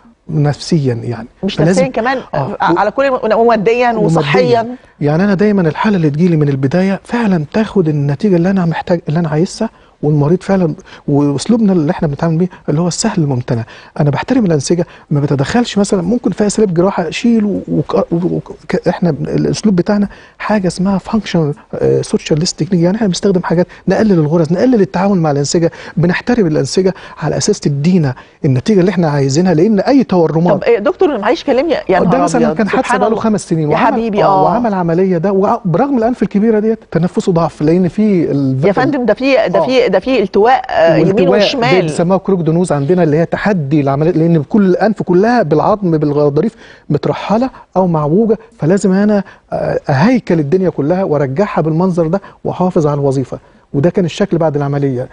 نفسيا يعني مش فلازم- نفسيا كمان آه. على كل وماديا وصحيا ومادياً. يعني انا دايما الحاله اللي تجيلي من البدايه فعلا تاخد النتيجه اللي انا محتاج اللي انا عايزها والمريض فعلا واسلوبنا اللي احنا بنتعامل بيه اللي هو السهل الممتنع انا بحترم الانسجه ما بتدخلش مثلا ممكن في اساليب جراحه شيل وك... وك... احنا الاسلوب بتاعنا حاجه اسمها فانكشن سوشيالست تكنيك يعني احنا بنستخدم حاجات نقلل الغرز نقلل التعامل مع الانسجه بنحترم الانسجه على اساس تدينا النتيجه اللي احنا عايزينها لان اي تورمات طب إيه دكتور معلش كلمني يا ده نهار مثلا أبيض، كان حادثه سبحان بقاله الله. خمس سنين يا وعمل- حبيبي آه، اه وعمل عمليه ده وع- برغم الانف الكبيره ديت تنفسه ضعف لان في ال- يا فندم ده في ده آه. في ده في التواء آه، يمين والتواء دي وشمال بيسموها كروكدونوز عندنا اللي هي تحدي العمليه لان كل الانف كلها بالعظم بالغضاريف مترحله او معوجه فلازم انا آه، اهيكل الدنيا كلها وارجعها بالمنظر ده واحافظ على الوظيفه وده كان الشكل بعد العمليه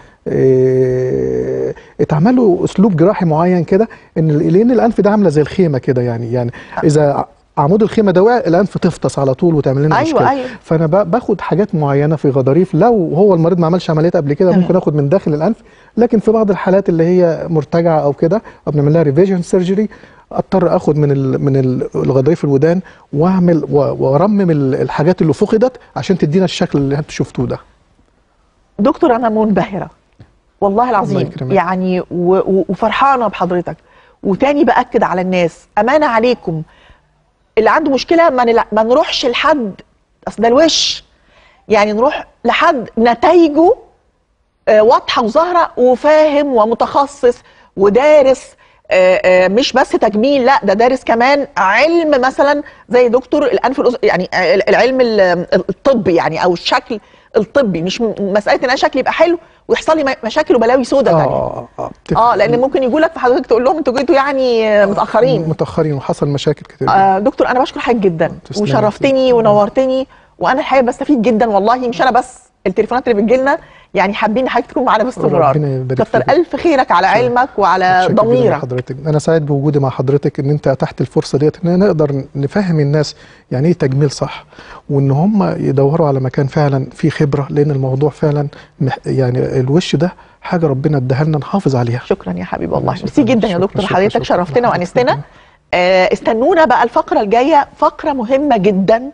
إيه اتعمل له اسلوب جراحي معين كده ان لان الانف ده عامله زي الخيمه كده يعني يعني اذا عمود الخيمه ده وقع الانف تفطس على طول وتعمل لنا أيوة، مشكله أيوة. فانا ب- باخد حاجات معينه في غضاريف لو هو المريض ما عملش عمليات قبل كده تمام. ممكن اخد من داخل الانف لكن في بعض الحالات اللي هي مرتجعه او كده او بنعمل لها ريفيجن سيرجري اضطر اخد من ال من ال- الغضاريف الودان واعمل و- وارمم ال- الحاجات اللي فقدت عشان تدينا الشكل اللي انتوا شفتوه ده دكتور انا منبهره والله العظيم يكرمك. يعني و- و- وفرحانه بحضرتك وتاني باكد على الناس امانه عليكم اللي عنده مشكله ما, نلع- ما نروحش لحد اصل ده الوش يعني نروح لحد نتائجه آه، واضحه وظاهره وفاهم ومتخصص ودارس آه، آه، مش بس تجميل لا ده دارس كمان علم مثلا زي دكتور الانف والأذن يعني آه، العلم ال- الطبي يعني او الشكل الطبي مش م- مساله ان انا شكلي يبقى حلو ويحصل لي م- مشاكل وبلاوي سودة تانية اه اه بتفرق. اه لان ممكن يقول لك فحضرتك تقول لهم انتوا جيتوا يعني آه، متاخرين متاخرين وحصل مشاكل كتير آه دكتور انا بشكر حضرتك جدا تسلمي. وشرفتني ونورتني وانا الحقيقه بستفيد جدا والله مش انا بس التليفونات اللي بتجيلنا يعني حابين حضرتك تكون معانا باستمرار ربنا يبارك كتر فيك. الف خيرك على علمك وعلى متشكر جداً ضميرك لحضرتك انا سعيد بوجودي مع حضرتك ان انت اتحت الفرصه ديت ان نقدر نفهم الناس يعني ايه تجميل صح وان هم يدوروا على مكان فعلا فيه خبره لان الموضوع فعلا مح- يعني الوش ده حاجه ربنا اداها لنا نحافظ عليها شكرا يا حبيبي والله شكراً، ميرسي جدا يا شكراً، دكتور شكراً، حضرتك شكراً. شرفتنا حضرتك وانستنا شكراً. آه استنونا بقى الفقره الجايه فقره مهمه جدا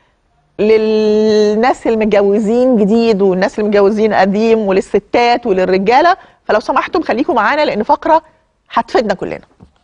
للناس المتجوزين جديد والناس اللي متجوزين قديم وللستات وللرجاله فلو سمحتم خليكم معانا لان فقره هتفيدنا كلنا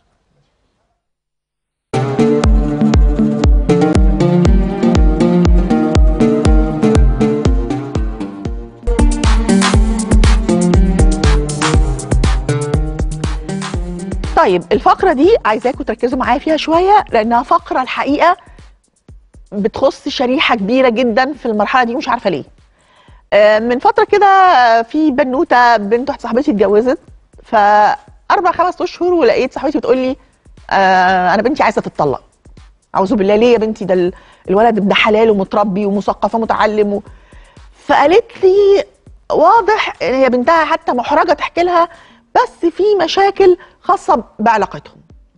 طيب الفقرة دي عايزاكم تركزوا معايا فيها شوية لأنها فقرة الحقيقة بتخص شريحة كبيرة جدا في المرحلة دي مش عارفة ليه. آه، من فترة كده آه، في بنوتة بنت واحدة صاحبتي اتجوزت فأربع خمس أشهر ولقيت صاحبتي بتقول لي آه، أنا بنتي عايزة تتطلق. أعوذ بالله ليه يا بنتي ده ال- الولد ابن حلال ومتربي ومثقف ومتعلم و... فقالت لي واضح ان هي بنتها حتى محرجه تحكي لها بس في مشاكل خاصه بعلاقتهم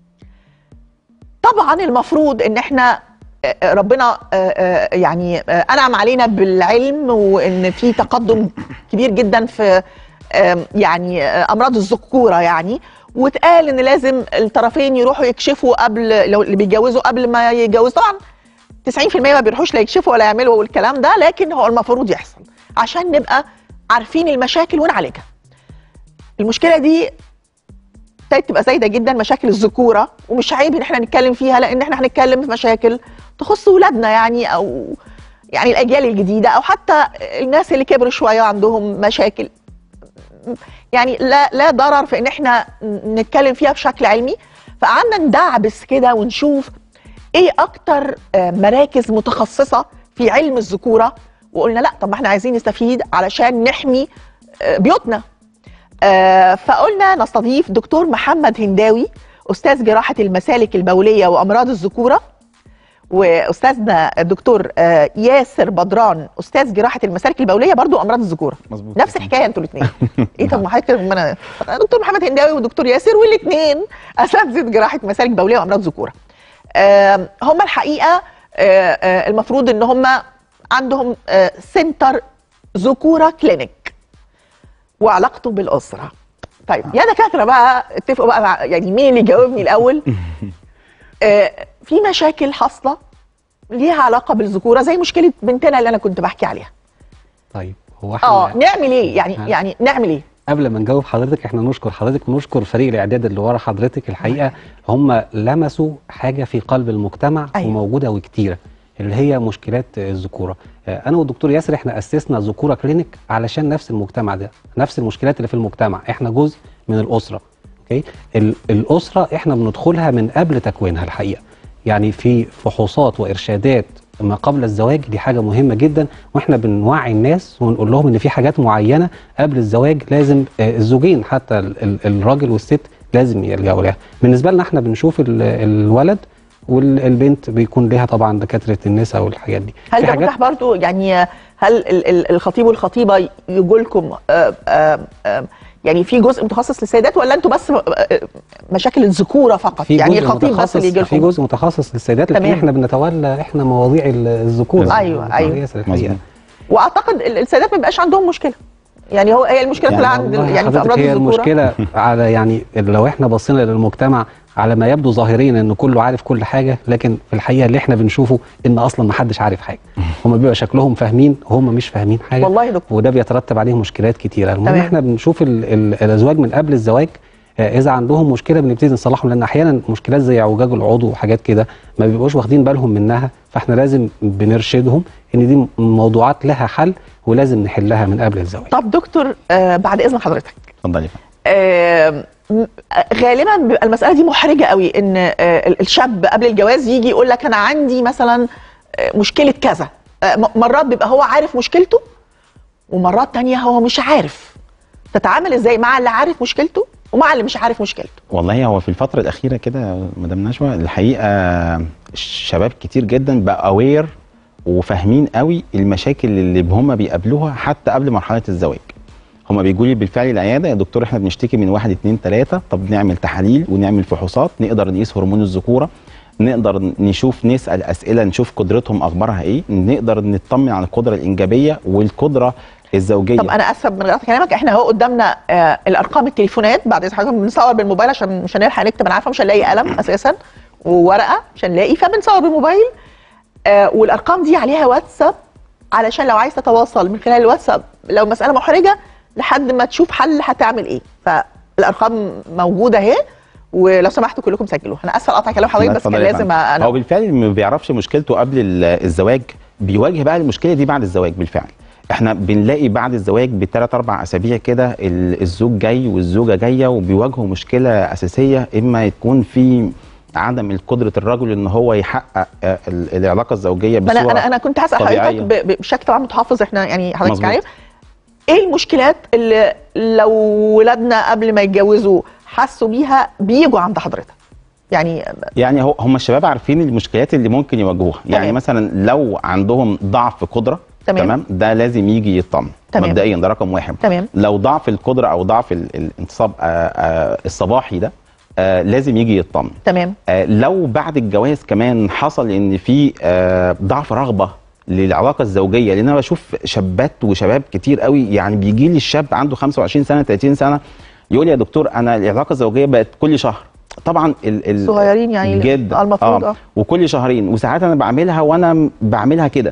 طبعا المفروض ان احنا آه، آه، ربنا آه، آه، يعني آه، انعم علينا بالعلم وان في تقدم كبير جدا في آم، يعني آه، امراض الذكوره يعني واتقال ان لازم الطرفين يروحوا يكشفوا قبل لو اللي بيتجوزوا قبل ما يتجوزوا طبعا 90% ما بيروحوش لا يكشفوا ولا يعملوا الكلام ده لكن هو المفروض يحصل عشان نبقى عارفين المشاكل ونعالجها المشكله دي ابتدت تبقى زايده جدا مشاكل الذكوره ومش عيب ان احنا نتكلم فيها لان احنا هنتكلم في مشاكل تخص ولادنا يعني او يعني الاجيال الجديده او حتى الناس اللي كبروا شويه وعندهم مشاكل يعني لا لا ضرر في ان احنا نتكلم فيها بشكل علمي فقعدنا ندعبس كده ونشوف ايه اكتر آه، مراكز متخصصه في علم الذكوره وقلنا لا طب ما احنا عايزين نستفيد علشان نحمي آه، بيوتنا آه، فقلنا نستضيف دكتور محمد هنداوي استاذ جراحه المسالك البوليه وامراض الذكوره واستاذنا الدكتور آه، ياسر بدران استاذ جراحه المسالك البوليه برضو امراض الذكوره مظبوط نفس الحكايه انتوا الاثنين ايه طب ما حضرتك ما انا دكتور محمد هنداوي ودكتور ياسر والاثنين اساتذه جراحه مسالك بوليه وامراض ذكوره آم، هم الحقيقه آه، آه، المفروض ان هم عندهم آه، سنتر ذكوره كلينيك وعلاقته بالاسره طيب يا دكاتره بقى اتفقوا بقى مع يعني مين اللي يجاوبني الاول آه، في مشاكل حاصله ليها علاقه بالذكوره زي مشكله بنتنا اللي انا كنت بحكي عليها طيب هو احنا اه نعمل ايه يعني ها. يعني نعمل ايه قبل ما نجاوب حضرتك احنا نشكر حضرتك ونشكر فريق الاعداد اللي ورا حضرتك الحقيقه هم لمسوا حاجه في قلب المجتمع أيوة. وموجوده وكتيره اللي هي مشكلات الذكوره آه، انا والدكتور ياسر احنا اسسنا ذكوره كلينيك علشان نفس المجتمع ده نفس المشكلات اللي في المجتمع احنا جزء من الاسره اوكي ال- الاسره احنا بندخلها من قبل تكوينها الحقيقه يعني في فحوصات وارشادات ما قبل الزواج دي حاجه مهمه جدا واحنا بنوعي الناس ونقول لهم ان في حاجات معينه قبل الزواج لازم آه، الزوجين حتى ال- ال- الراجل والست لازم يلجأوا لها بالنسبه لنا احنا بنشوف ال- الولد والبنت بيكون ليها طبعا دكاتره النساء والحاجات دي هل في ده حاجات متاح برضو يعني هل ال- ال- الخطيب والخطيبه يجوا لكم آه، آه، آه، يعني في جزء متخصص للسيدات ولا انتوا بس آه، آه، مشاكل الذكوره فقط في يعني جزء الخطيب بس متخصص اللي يجي في لكم جزء متخصص للسيدات لكن تمام. احنا بنتولى احنا مواضيع ال- الذكور أيوة، دكتور أيوة. ياسر الحقيقة. مظبوط. واعتقد ال- السيدات ما بيبقاش عندهم مشكله يعني هو هي المشكله يعني كلها عند والله يعني في حضرتك امراض هي الذكوره المشكله على يعني لو احنا بصينا للمجتمع على ما يبدو ظاهريا ان كله عارف كل حاجه لكن في الحقيقه اللي احنا بنشوفه ان اصلا ما حدش عارف حاجه هم بيبقى شكلهم فاهمين وهم مش فاهمين حاجه والله يا دكتور وده بيترتب عليه مشكلات كتيره المهم تمام. احنا بنشوف ال ال الازواج من قبل الزواج آه، اذا عندهم مشكله بنبتدي نصلحهم لان احيانا مشكلات زي اعوجاج العضو وحاجات كده ما بيبقوش واخدين بالهم منها فاحنا لازم بنرشدهم ان دي موضوعات لها حل ولازم نحلها من قبل الزواج طب دكتور آه بعد اذن حضرتك اتفضل يا فندم آه م- آه، غالبا بيبقى المساله دي محرجه قوي ان آه ال- الشاب قبل الجواز يجي يقول لك انا عندي مثلا آه، مشكله كذا آه، م- مرات بيبقى هو عارف مشكلته ومرات تانية هو مش عارف تتعامل ازاي مع اللي عارف مشكلته ومع اللي مش عارف مشكلته والله هو في الفترة الأخيرة كده مدام نشوى الحقيقة شباب كتير جدا بقى أوير وفاهمين قوي المشاكل اللي هم بيقابلوها حتى قبل مرحلة الزواج هما بيجوا لي بالفعل العياده يا دكتور احنا بنشتكي من واحد اتنين تلاته طب نعمل تحاليل ونعمل فحوصات نقدر نقيس هرمون الذكوره نقدر نشوف نسال اسئله نشوف قدرتهم اخبارها ايه نقدر نطمن على القدره الانجابيه والقدره الزوجيه طب انا اسف من غير كلامك احنا اهو قدامنا آه الارقام التليفونات بعد اذن حضرتك بنصور بالموبايل عشان مش هنلحق نكتب انا عارفه مش هنلاقي قلم اساسا وورقه مش هنلاقي فبنصور بالموبايل آه والارقام دي عليها واتساب علشان لو عايز تتواصل من خلال الواتساب لو مساله محرجه لحد ما تشوف حل هتعمل ايه فالارقام موجوده اهي ولو سمحتوا كلكم سجلوها انا اسفه قطع كلام حضرتك لا، بس كان اتفضل يا لازم فندم. انا هو بالفعل اللي ما بيعرفش مشكلته قبل ال- الزواج بيواجه بقى المشكله دي بعد الزواج بالفعل احنا بنلاقي بعد الزواج بثلاث اربع اسابيع كده ال- الزوج جاي والزوجه جايه وبيواجهوا مشكله اساسيه اما يكون في عدم قدره الرجل ان هو يحقق آه، ال- العلاقه الزوجيه ما انا بصوره انا انا كنت هسال حضرتك طبيعية. ب- ب- بشكل طبعا متحفظ احنا يعني حضرتك مظبوط. عارف ايه المشكلات اللي لو ولادنا قبل ما يتجوزوا حسوا بيها بيجوا عند حضرتك يعني يعني هو هم الشباب عارفين المشكلات اللي ممكن يواجهوها يعني تمام. مثلا لو عندهم ضعف قدره تمام. تمام ده لازم يجي يطمن تمام. مبدئيا ده رقم واحد تمام لو ضعف القدره او ضعف ال- الانتصاب آه، آه، الصباحي ده آه، لازم يجي يطمن تمام آه، لو بعد الجواز كمان حصل ان في آه، ضعف رغبه للعلاقه الزوجيه لان انا بشوف شابات وشباب كتير قوي يعني بيجي لي الشاب عنده 25 سنه 30 سنه يقول لي يا دكتور انا العلاقه الزوجيه بقت كل شهر طبعا ال ال صغيرين يعني جدا آه، المفروض اه وكل شهرين وساعات انا بعملها وانا بعملها كده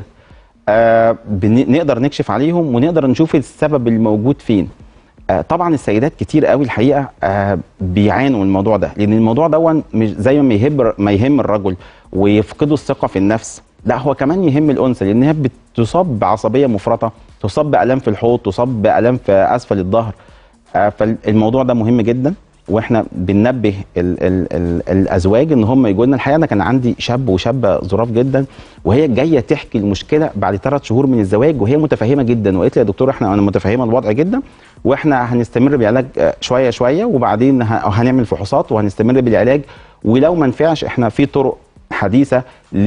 آه بن- نقدر نكشف عليهم ونقدر نشوف السبب الموجود فين آه طبعا السيدات كتير قوي الحقيقه آه بيعانوا من الموضوع ده لان الموضوع ده مش زي ما يهم ما يهم الرجل ويفقدوا الثقه في النفس لا هو كمان يهم الانثى لان هي بتصاب بعصبيه مفرطه تصاب بالام في الحوض تصاب بالام في اسفل الظهر آه، فالموضوع ده مهم جدا واحنا بننبه ال ال ال الازواج ان هم يجوا لنا الحقيقه انا كان عندي شاب وشابه ظراف جدا وهي جايه تحكي المشكله بعد ثلاث شهور من الزواج وهي متفهمه جدا وقالت لي يا دكتور احنا انا متفهمه الوضع جدا واحنا هنستمر بالعلاج آه، شويه شويه وبعدين ه- هنعمل فحوصات وهنستمر بالعلاج ولو ما نفعش احنا في طرق حديثه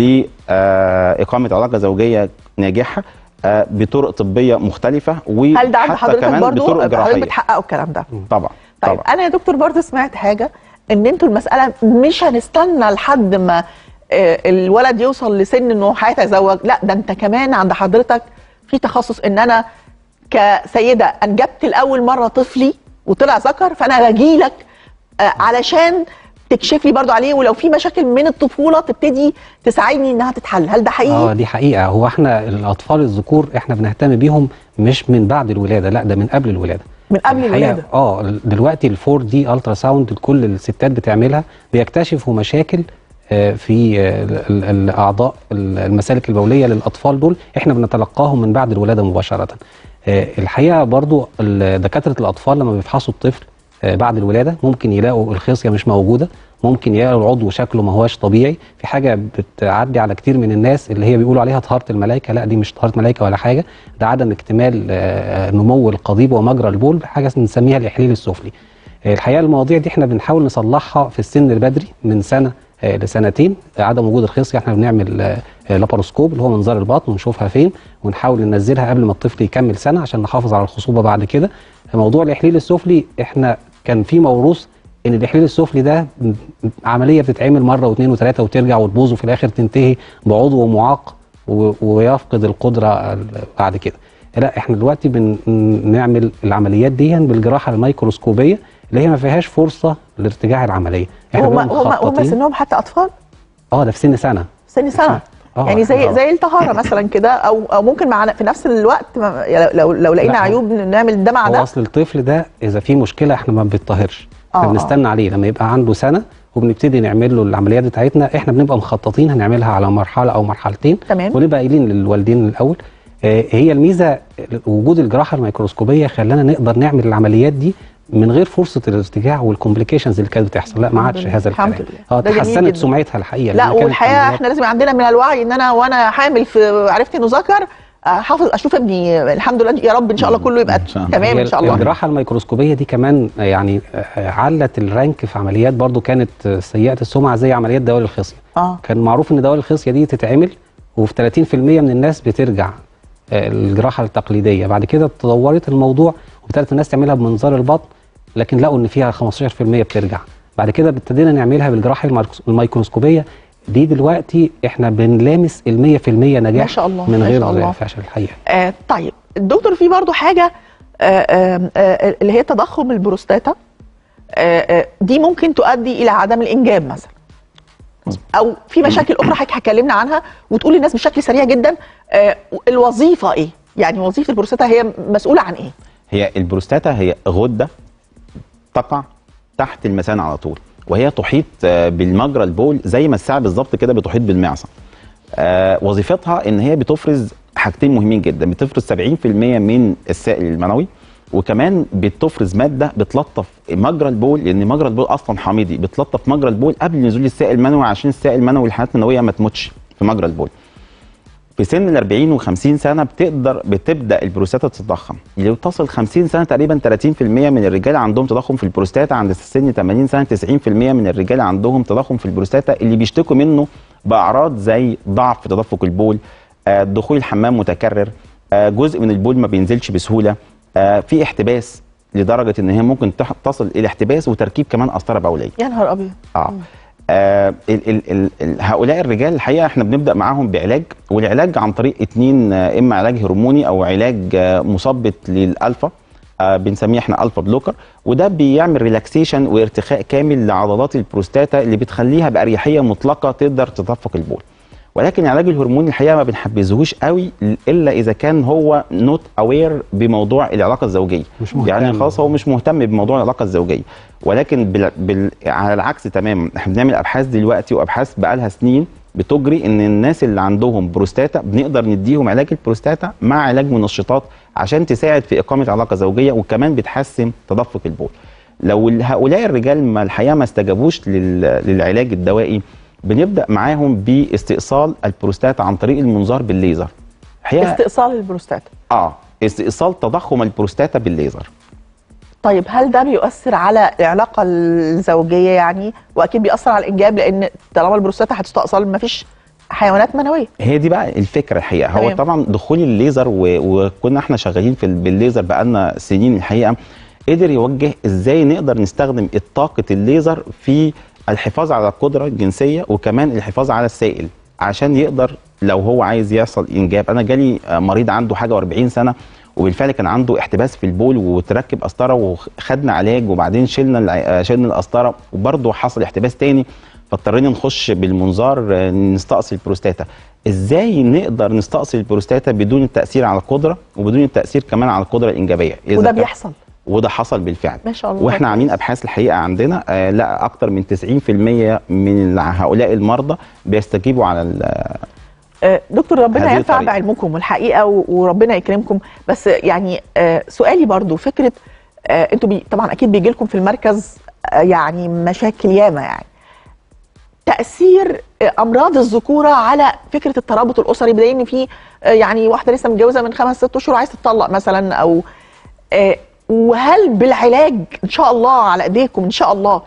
لاقامه علاقه زوجيه ناجحه آه، بطرق طبيه مختلفه هل ده عند وحتى حضرتك كمان برضو بطرق حضرتك جراحيه بتحققوا الكلام ده طبعا طيب طبعا انا يا دكتور برضه سمعت حاجه ان انتوا المساله مش هنستنى لحد ما آه، الولد يوصل لسن انه هيتزوج لا ده انت كمان عند حضرتك في تخصص ان انا كسيده انجبت لاول مره طفلي وطلع ذكر فانا باجي لك علشان تكشف لي برضو عليه ولو في مشاكل من الطفوله تبتدي تساعدني انها تتحل هل ده اه حقيقي دي حقيقه هو احنا الاطفال الذكور احنا بنهتم بيهم مش من بعد الولاده لا ده من قبل الولاده من قبل الحقيقة- الولاده اه دلوقتي الفور دي الترا ساوند كل الستات بتعملها بيكتشفوا مشاكل آه، في آه، ال- ال- الاعضاء ال- المسالك البوليه للاطفال دول احنا بنتلقاهم من بعد الولاده مباشره آه، الحقيقه برضو ال- دكاتره الاطفال لما بيفحصوا الطفل آه، بعد الولاده ممكن يلاقوا الخصيه مش موجوده ممكن يلاقوا العضو شكله ما هواش طبيعي في حاجه بتعدي على كتير من الناس اللي هي بيقولوا عليها طهاره الملائكه لا دي مش طهاره ملائكه ولا حاجه ده عدم اكتمال آه، نمو القضيب ومجرى البول حاجه بنسميها الاحليل السفلي آه، الحقيقه المواضيع دي احنا بنحاول نصلحها في السن البدري من سنه آه، لسنتين آه، عدم وجود الخصيه احنا بنعمل آه، آه، لاباروسكوب اللي هو منظار البطن ونشوفها فين ونحاول ننزلها قبل ما الطفل يكمل سنه عشان نحافظ على الخصوبه بعد كده موضوع الاحليل السفلي احنا كان في موروث ان الاحليل السفلي ده م- عمليه بتتعمل مره واثنين وثلاثه وترجع وتبوظ وفي الاخر تنتهي بعضو معاق و- ويفقد القدره ال- بعد كده لا احنا دلوقتي بنعمل العمليات دي بالجراحه الميكروسكوبيه اللي هي ما فيهاش فرصه لارتجاع العمليه احنا هم بنبقى هم هم مخططين سنهم حتى اطفال اه ده في سن سنه سن سنه آه، يعني زي آه. زي الطهاره مثلا كده او او ممكن معنا في نفس الوقت ما- يعني لو لو لقينا لا، هو- عيوب نعمل ده مع هو ده اصل الطفل ده اذا في مشكله احنا ما بنطهرش آه، احنا آه. بنستنى عليه لما يبقى عنده سنه وبنبتدي نعمل له العمليات بتاعتنا احنا بنبقى مخططين هنعملها على مرحله او مرحلتين تمام. ونبقى قايلين للوالدين الاول آه، هي الميزه وجود الجراحه الميكروسكوبيه خلانا نقدر نعمل العمليات دي من غير فرصه الارتجاع والكومبليكيشنز اللي كانت بتحصل لا ما الحمد عادش لله، هذا الحمد الكلام لله. اه ده جميل تحسنت جدا. سمعتها الحقيقه لا لأن كانت والحقيقه عمليات- احنا لازم عندنا من الوعي ان انا وانا حامل في عرفت انه ذكر احافظ اشوف ابني الحمد لله يا رب ان شاء الله كله يبقى إن شاء الله. تمام هي ان شاء الله الجراحه الميكروسكوبيه دي كمان آه، يعني آه، علت الرانك في عمليات برضو كانت آه، سيئه السمعه زي عمليات دوال الخصيه اه كان معروف ان دوال الخصيه دي تتعمل وفي 30% من الناس بترجع آه، الجراحه التقليديه بعد كده تطورت الموضوع وابتدت الناس تعملها بمنظار البطن لكن لقوا ان فيها 15% بترجع بعد كده ابتدينا نعملها بالجراحه الميكروس- الميكروسكوبيه دي دلوقتي احنا بنلامس ال 100% نجاح ما شاء الله، من ما غير شاء الله. فشل الحقيقه آه طيب الدكتور في برضو حاجه آه آه آه اللي هي تضخم البروستاتا آه آه دي ممكن تؤدي الى عدم الانجاب مثلا او في مشاكل اخرى حضرتك هتكلمنا عنها وتقول للناس بشكل سريع جدا آه الوظيفه ايه يعني وظيفه البروستاتا هي مسؤوله عن ايه هي البروستاتا هي غده تقع تحت المثانه على طول وهي تحيط آه، بالمجرى البول زي ما الساعه بالظبط كده بتحيط بالمعصم آه، وظيفتها ان هي بتفرز حاجتين مهمين جدا بتفرز 70% من السائل المنوي وكمان بتفرز ماده بتلطف مجرى البول لان مجرى البول اصلا حامضي بتلطف مجرى البول قبل نزول السائل المنوي عشان السائل المنوي والحالات المنويه ما تموتش في مجرى البول في سن ال 40 و50 سنه بتقدر بتبدا البروستاتا تتضخم اللي بتصل 50 سنه تقريبا 30% من الرجال عندهم تضخم في البروستاتا عند سن 80 سنه 90% من الرجال عندهم تضخم في البروستاتا اللي بيشتكوا منه باعراض زي ضعف في تدفق البول آه، دخول الحمام متكرر آه، جزء من البول ما بينزلش بسهوله آه، في احتباس لدرجه ان هي ممكن تح- تصل الى احتباس وتركيب كمان قسطره بوليه يا نهار ابيض اه آه ال ال ال ال هؤلاء الرجال الحقيقه احنا بنبدا معاهم بعلاج والعلاج عن طريق اتنين آه اما علاج هرموني او علاج آه مثبط للالفا آه بنسميه احنا الفا بلوكر وده بيعمل ريلاكسيشن وارتخاء كامل لعضلات البروستاتا اللي بتخليها باريحيه مطلقه تقدر تدفق البول ولكن العلاج الهرموني الحقيقه ما بنحبذهوش قوي الا اذا كان هو نوت اوير بموضوع العلاقه الزوجيه مش مهتم. يعني خلاص هو مش مهتم بموضوع العلاقه الزوجيه ولكن بال... بال... على العكس تماما احنا بنعمل ابحاث دلوقتي وابحاث بقالها سنين بتجري ان الناس اللي عندهم بروستاتا بنقدر نديهم علاج البروستاتا مع علاج منشطات عشان تساعد في اقامه علاقه زوجيه وكمان بتحسن تدفق البول لو ال- هؤلاء الرجال ما الحقيقه ما استجابوش لل... للعلاج الدوائي بنبدا معاهم باستئصال البروستاتا عن طريق المنظار بالليزر الحقيقه استئصال البروستاتا اه استئصال تضخم البروستاتا بالليزر طيب هل ده بيؤثر على العلاقه الزوجيه يعني واكيد بيأثر على الانجاب لان طالما البروستاتا هتستأصل مفيش حيوانات منويه هي دي بقى الفكره الحقيقه هو تمام. طبعا دخول الليزر و... وكنا احنا شغالين في ال- بالليزر بقالنا سنين الحقيقه قدر يوجه ازاي نقدر نستخدم طاقه الليزر في الحفاظ على القدره الجنسيه وكمان الحفاظ على السائل عشان يقدر لو هو عايز يحصل انجاب انا جالي آه، مريض عنده حاجه و40 سنه وبالفعل كان عنده احتباس في البول وتركب قسطره وخدنا علاج وبعدين شلنا الع- آه، شلنا القسطره وبرضه حصل احتباس تاني فاضطرينا نخش بالمنظار آه، نستأصل البروستاتا ازاي نقدر نستأصل البروستاتا بدون التأثير على القدرة وبدون التأثير كمان على القدرة الإنجابية إذا وده كان- بيحصل وده حصل بالفعل ما شاء الله واحنا عاملين كويس. ابحاث الحقيقه عندنا آه لا اكتر من 90% من هؤلاء المرضى بيستجيبوا على ال- آه، دكتور ربنا هذه ينفع الطريقة. بعلمكم والحقيقه و- وربنا يكرمكم بس يعني آه، سؤالي برضو فكره آه، انتوا بي طبعا اكيد بيجي لكم في المركز آه، يعني مشاكل ياما يعني تاثير آه، امراض الذكوره على فكره الترابط الاسري بدليل ان في آه، يعني واحده لسه متجوزه من خمس ست اشهر وعايزه تطلق مثلا او آه، وهل بالعلاج ان شاء الله على ايديكم ان شاء الله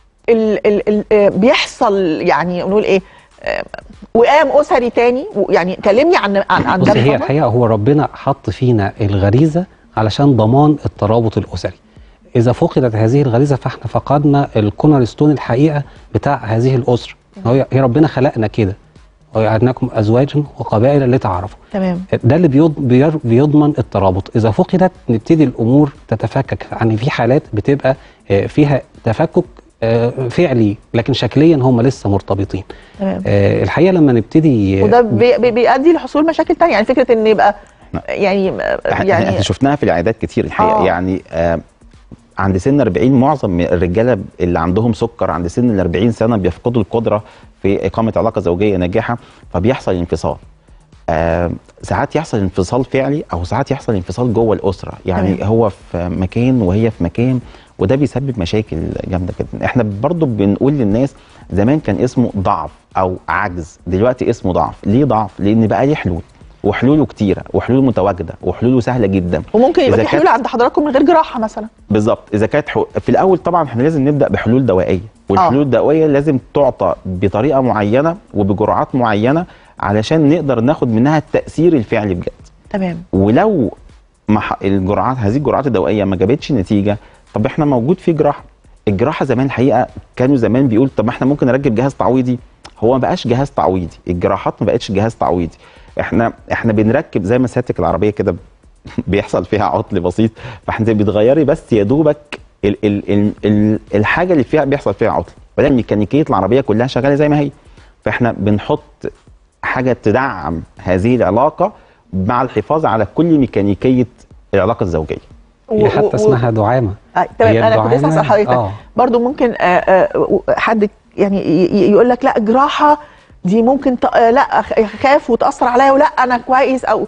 ال ال ال آه، بيحصل يعني نقول ايه آه، وئام اسري تاني يعني كلمني عن عن عن ده بص هي بالظبط. الحقيقه هو ربنا حط فينا الغريزه علشان ضمان الترابط الاسري اذا فقدت هذه الغريزه فاحنا فقدنا الكونر ستون الحقيقه بتاع هذه الاسره هي هي ربنا خلقنا كده وجعلناكم ازواجا وقبائل لتعارفوا تمام ده اللي بيض- بير- بيضمن الترابط اذا فقدت نبتدي الامور تتفكك يعني في حالات بتبقى آه، فيها تفكك آه، فعلي لكن شكليا هم لسه مرتبطين تمام آه، الحقيقه لما نبتدي وده بي بي بيؤدي لحصول مشاكل تانية يعني فكره ان يبقى يعني يعني يعني احنا شفناها في العيادات كتير الحقيقه آه. يعني آه عند سن 40 معظم من الرجاله اللي عندهم سكر عند سن ال 40 سنه بيفقدوا القدره في اقامه علاقه زوجيه ناجحه فبيحصل انفصال آه ساعات يحصل انفصال فعلي او ساعات يحصل انفصال جوه الاسره يعني تمام. هو في مكان وهي في مكان وده بيسبب مشاكل جامده جدا احنا برضو بنقول للناس زمان كان اسمه ضعف او عجز دلوقتي اسمه ضعف ليه ضعف لان بقى ليه حلول وحلوله كتيره وحلوله متواجده وحلوله سهله جدا وممكن يبقى إذا في حلول كانت- عند حضراتكم من غير جراحه مثلا بالظبط اذا كانت حو... في الاول طبعا احنا لازم نبدا بحلول دوائيه والحلول آه. الدوائيه لازم تعطى بطريقه معينه وبجرعات معينه علشان نقدر ناخد منها التاثير الفعلي بجد تمام ولو ما ح- الجرعات هذه الجرعات الدوائيه ما جابتش نتيجه طب احنا موجود في جراحه الجراحه زمان الحقيقه كانوا زمان بيقول طب ما احنا ممكن نركب جهاز تعويضي هو ما بقاش جهاز تعويضي الجراحات ما بقتش جهاز تعويضي احنا احنا بنركب زي ما سيادتك العربيه كده بيحصل فيها عطل بسيط فانت بتغيري بس يا دوبك ال ال ال ال الحاجه اللي فيها بيحصل فيها عطل ولكن ميكانيكيه العربيه كلها شغاله زي ما هي فاحنا بنحط حاجه تدعم هذه العلاقه مع الحفاظ على كل ميكانيكيه العلاقه الزوجيه و- هي و- حتى اسمها دعامه آه، تمام هي انا كنت لسه الدعامة- اسال حضرتك آه. برضو ممكن آه، آه، حد يعني ي- ي- يقول لك لا جراحه دي ممكن ت... آه، لا أخ- اخاف وتاثر عليا ولا انا كويس او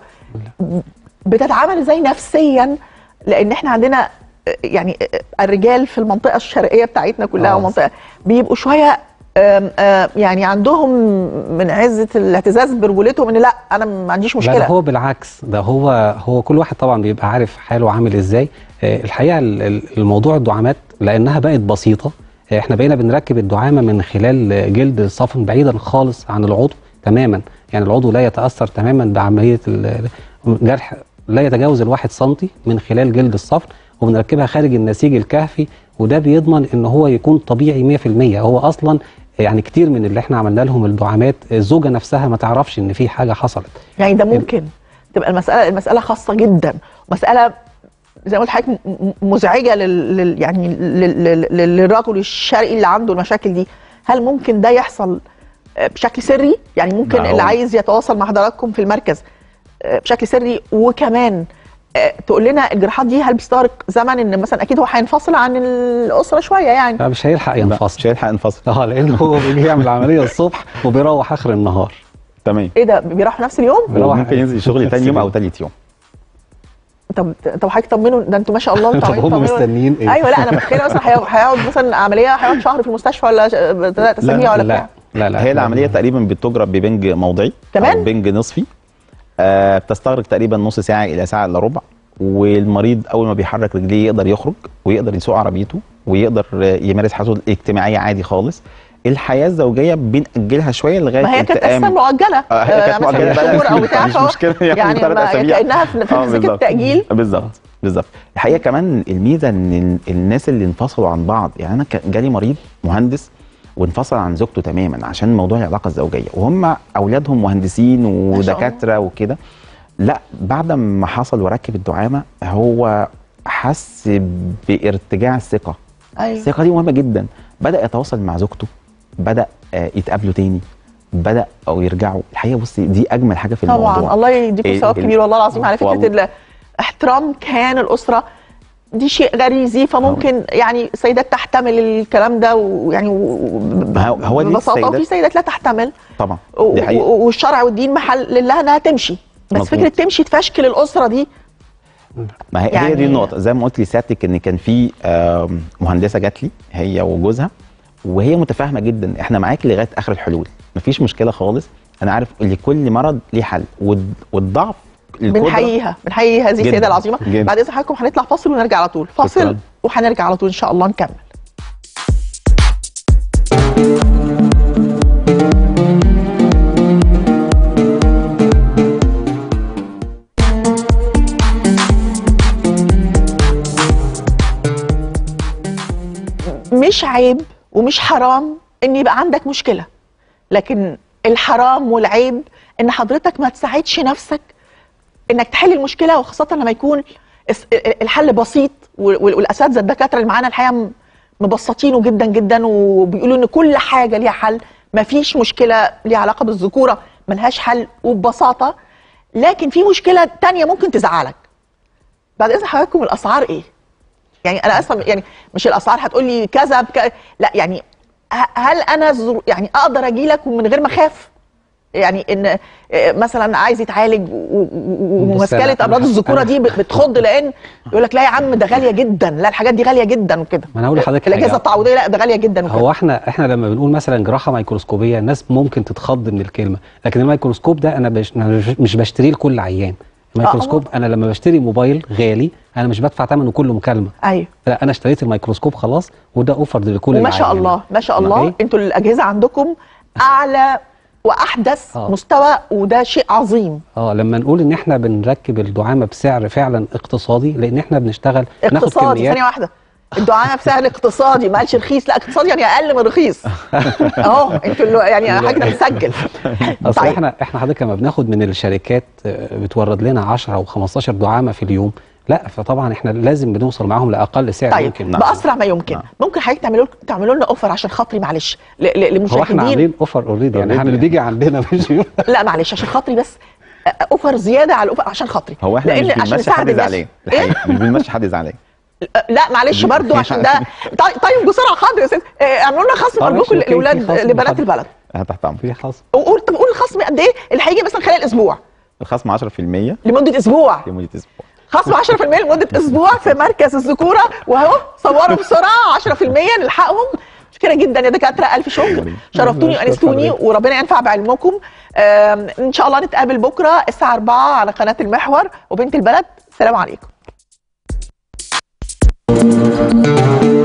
بتتعامل ازاي نفسيا لان احنا عندنا آه، يعني آه، الرجال في المنطقه الشرقيه بتاعتنا كلها آه. ومنطقه بيبقوا شويه آم، آم، يعني عندهم من عزه الاعتزاز برجولتهم ان لا انا ما عنديش لا ده مشكله هو بالعكس ده هو هو كل واحد طبعا بيبقى عارف حاله عامل ازاي آه، الحقيقه ال- ال- الموضوع الدعامات لانها بقت بسيطه آه، احنا بقينا بنركب الدعامه من خلال آه، جلد الصفن بعيدا خالص عن العضو تماما يعني العضو لا يتاثر تماما بعمليه ال- الجرح لا يتجاوز الواحد سنتي من خلال جلد الصفن وبنركبها خارج النسيج الكهفي وده بيضمن ان هو يكون طبيعي 100% هو اصلا يعني كتير من اللي احنا عملنا لهم الدعامات الزوجه نفسها ما تعرفش ان في حاجه حصلت يعني ده ممكن تبقى المساله المساله خاصه جدا مساله زي ما قلت لحضرتك م- م- مزعجه لل لل- يعني لل- لل- لل- للرجل الشرقي اللي عنده المشاكل دي هل ممكن ده يحصل آه، بشكل سري يعني ممكن ما هو- اللي عايز يتواصل مع حضراتكم في المركز آه، بشكل سري وكمان آه، تقول لنا الجراحات دي هل بيستغرق زمن ان مثلا اكيد هو هينفصل عن الاسره شويه يعني لا مش هيلحق لا، ينفصل مش هيلحق ينفصل اه لان هو بيجي يعمل عمليه الصبح وبيروح اخر النهار تمام ايه ده بيروح نفس اليوم بيروح ممكن ينزل شغل تاني يوم او تالت يوم طب طب حضرتك طمنوا ده انتوا ما شاء الله انتوا طب عمالين هم تطمنوا. مستنيين ايه؟ ايوه لا انا متخيله مثلا هيقعد- هيقعد مثلا عمليه هيقعد شهر في المستشفى ولا ش- ثلاث اسابيع ولا لا بتاع لا لا هي العمليه تقريبا بتجرى ببنج موضعي كمان؟ او بنج نصفي آه بتستغرق تقريبا نص ساعه الى ساعه الا ربع والمريض اول ما بيحرك رجليه يقدر يخرج ويقدر يسوق عربيته ويقدر آه، يمارس حياته الاجتماعيه عادي خالص الحياه الزوجيه بنأجلها شويه لغايه ما هي كانت التئام. اساسا مؤجله آه، هي كانت مثلا مؤجلة بقى. شهور او بتاع مش فهو- مشكلة، يعني يعني ثلاث ما- أسابيع. كانها في في آه، سكه بالظبط. تاجيل بالظبط بالظبط الحقيقه كمان الميزه ان ال- الناس اللي انفصلوا عن بعض يعني انا كان جالي مريض مهندس وانفصل عن زوجته تماما عشان موضوع العلاقه الزوجيه وهم اولادهم مهندسين الله. ودكاتره وكده لا بعد ما حصل وركب الدعامه هو حس بارتجاع الثقه ايوه الثقه دي مهمه جدا بدا يتواصل مع زوجته بدا آه يتقابلوا تاني بدا او يرجعوا الحقيقه بصي دي اجمل حاجه في الموضوع طبعا الله يديكم ال- ثواب ال- كبير والله العظيم على فكره والله. الاحترام كان الاسره دي شيء غريزي فممكن يعني سيدات تحتمل الكلام ده ويعني و- ما هو- هو دي ببساطه السيدات- وفي سيدات لا تحتمل طبعا و- دي حقيقه و- والشرع والدين محل لها انها تمشي بس مظبوط. فكره تمشي تفشكل الاسره دي ما هي, يعني- هي دي النقطة زي ما قلت لسيادتك ان كان في آم، مهندسة جات لي هي وجوزها وهي متفاهمة جدا احنا معاك لغاية اخر الحلول مفيش مشكلة خالص انا عارف لكل مرض ليه حل والض- والضعف القدرة- بنحييها بنحيي هذه جداً، السيده العظيمه جداً. بعد اذن حضراتكم هنطلع فاصل ونرجع على طول فاصل شكراً. وهنرجع على طول ان شاء الله نكمل مش عيب ومش حرام ان يبقى عندك مشكله لكن الحرام والعيب ان حضرتك ما تساعدش نفسك انك تحل المشكله وخاصه لما يكون الس- الحل بسيط وال- وال- والاساتذه الدكاتره اللي معانا الحقيقه م- مبسطينه جدا جدا وبيقولوا ان كل حاجه ليها حل ما فيش مشكله ليها علاقه بالذكوره ملهاش حل وببساطه لكن في مشكله تانية ممكن تزعلك بعد اذن حضراتكم الاسعار ايه يعني انا اسفه يعني مش الاسعار هتقول لي كذا بك... لا يعني ه- هل انا زر... يعني اقدر اجي لك من غير ما اخاف يعني ان آه، مثلا عايز يتعالج و- و- و- بص ومسكله أنا- امراض أنا- الذكوره أنا- دي بت- بتخض لان يقول لك لا يا عم ده غاليه جدا لا الحاجات دي غاليه جدا وكده ما أنا هقول لحضرتك الاجهزه حاجة. التعويضيه لا ده غاليه جدا وكده هو احنا احنا لما بنقول مثلا جراحه ميكروسكوبيه الناس ممكن تتخض من الكلمه لكن الميكروسكوب ده انا بش أنا مش- مش بشتريه لكل عيان الميكروسكوب انا لما بشتري موبايل غالي انا مش بدفع ثمنه كل مكالمه ايوه لا انا اشتريت الميكروسكوب خلاص وده اوفر لكل وما شاء العيانين. الله ما شاء الله أوكي؟ انتوا الاجهزه عندكم اعلى واحدث آه. مستوى وده شيء عظيم اه لما نقول ان احنا بنركب الدعامه بسعر فعلا اقتصادي لان احنا بنشتغل ناخد اقتصادي كميات ثانيه واحده الدعامه بسعر اقتصادي ما قالش رخيص لا اقتصادي يعني اقل من رخيص اهو انتوا اللي- يعني حاجه بتسجل اصل طيب. احنا احنا حضرتك لما بناخد من الشركات آه، بتورد لنا 10 او 15 دعامه في اليوم لا فطبعا احنا لازم بنوصل معاهم لاقل سعر طيب يمكن نعم. باسرع ما يمكن نعم. ممكن حضرتك تعملوا تعملوا لنا اوفر عشان خاطري معلش ل- ل- هو احنا لمشاهدين عاملين اوفر اوريدي يعني Already. احنا اللي بيجي عندنا مش لا معلش عشان خاطري بس اوفر زياده على الاوفر عشان خاطري هو احنا لأن مش عشان بنمشي نساعد حد الناس. زعلان إيه؟ الحقيقة مش بنمشي حد زعلان لا معلش برضو عشان ده طيب طيب بسرعه حاضر يا ست آه، اعملوا لنا خصم طيب ارجوكم ماشي، أوكي، لاولاد في خصم لبنات حاضر. البلد آه، تحت امر في خصم وقول طب قول الخصم قد ايه اللي هيجي مثلا خلال اسبوع الخصم 10% لمده اسبوع لمده اسبوع خصم 10% لمده اسبوع في مركز الذكوره واهو صوروا بسرعه 10% نلحقهم شكرا جدا يا دكاتره الف شكر شرفتوني وانستوني وربنا ينفع بعلمكم آم، ان شاء الله نتقابل بكره الساعه 4 على قناه المحور وبنت البلد سلام عليكم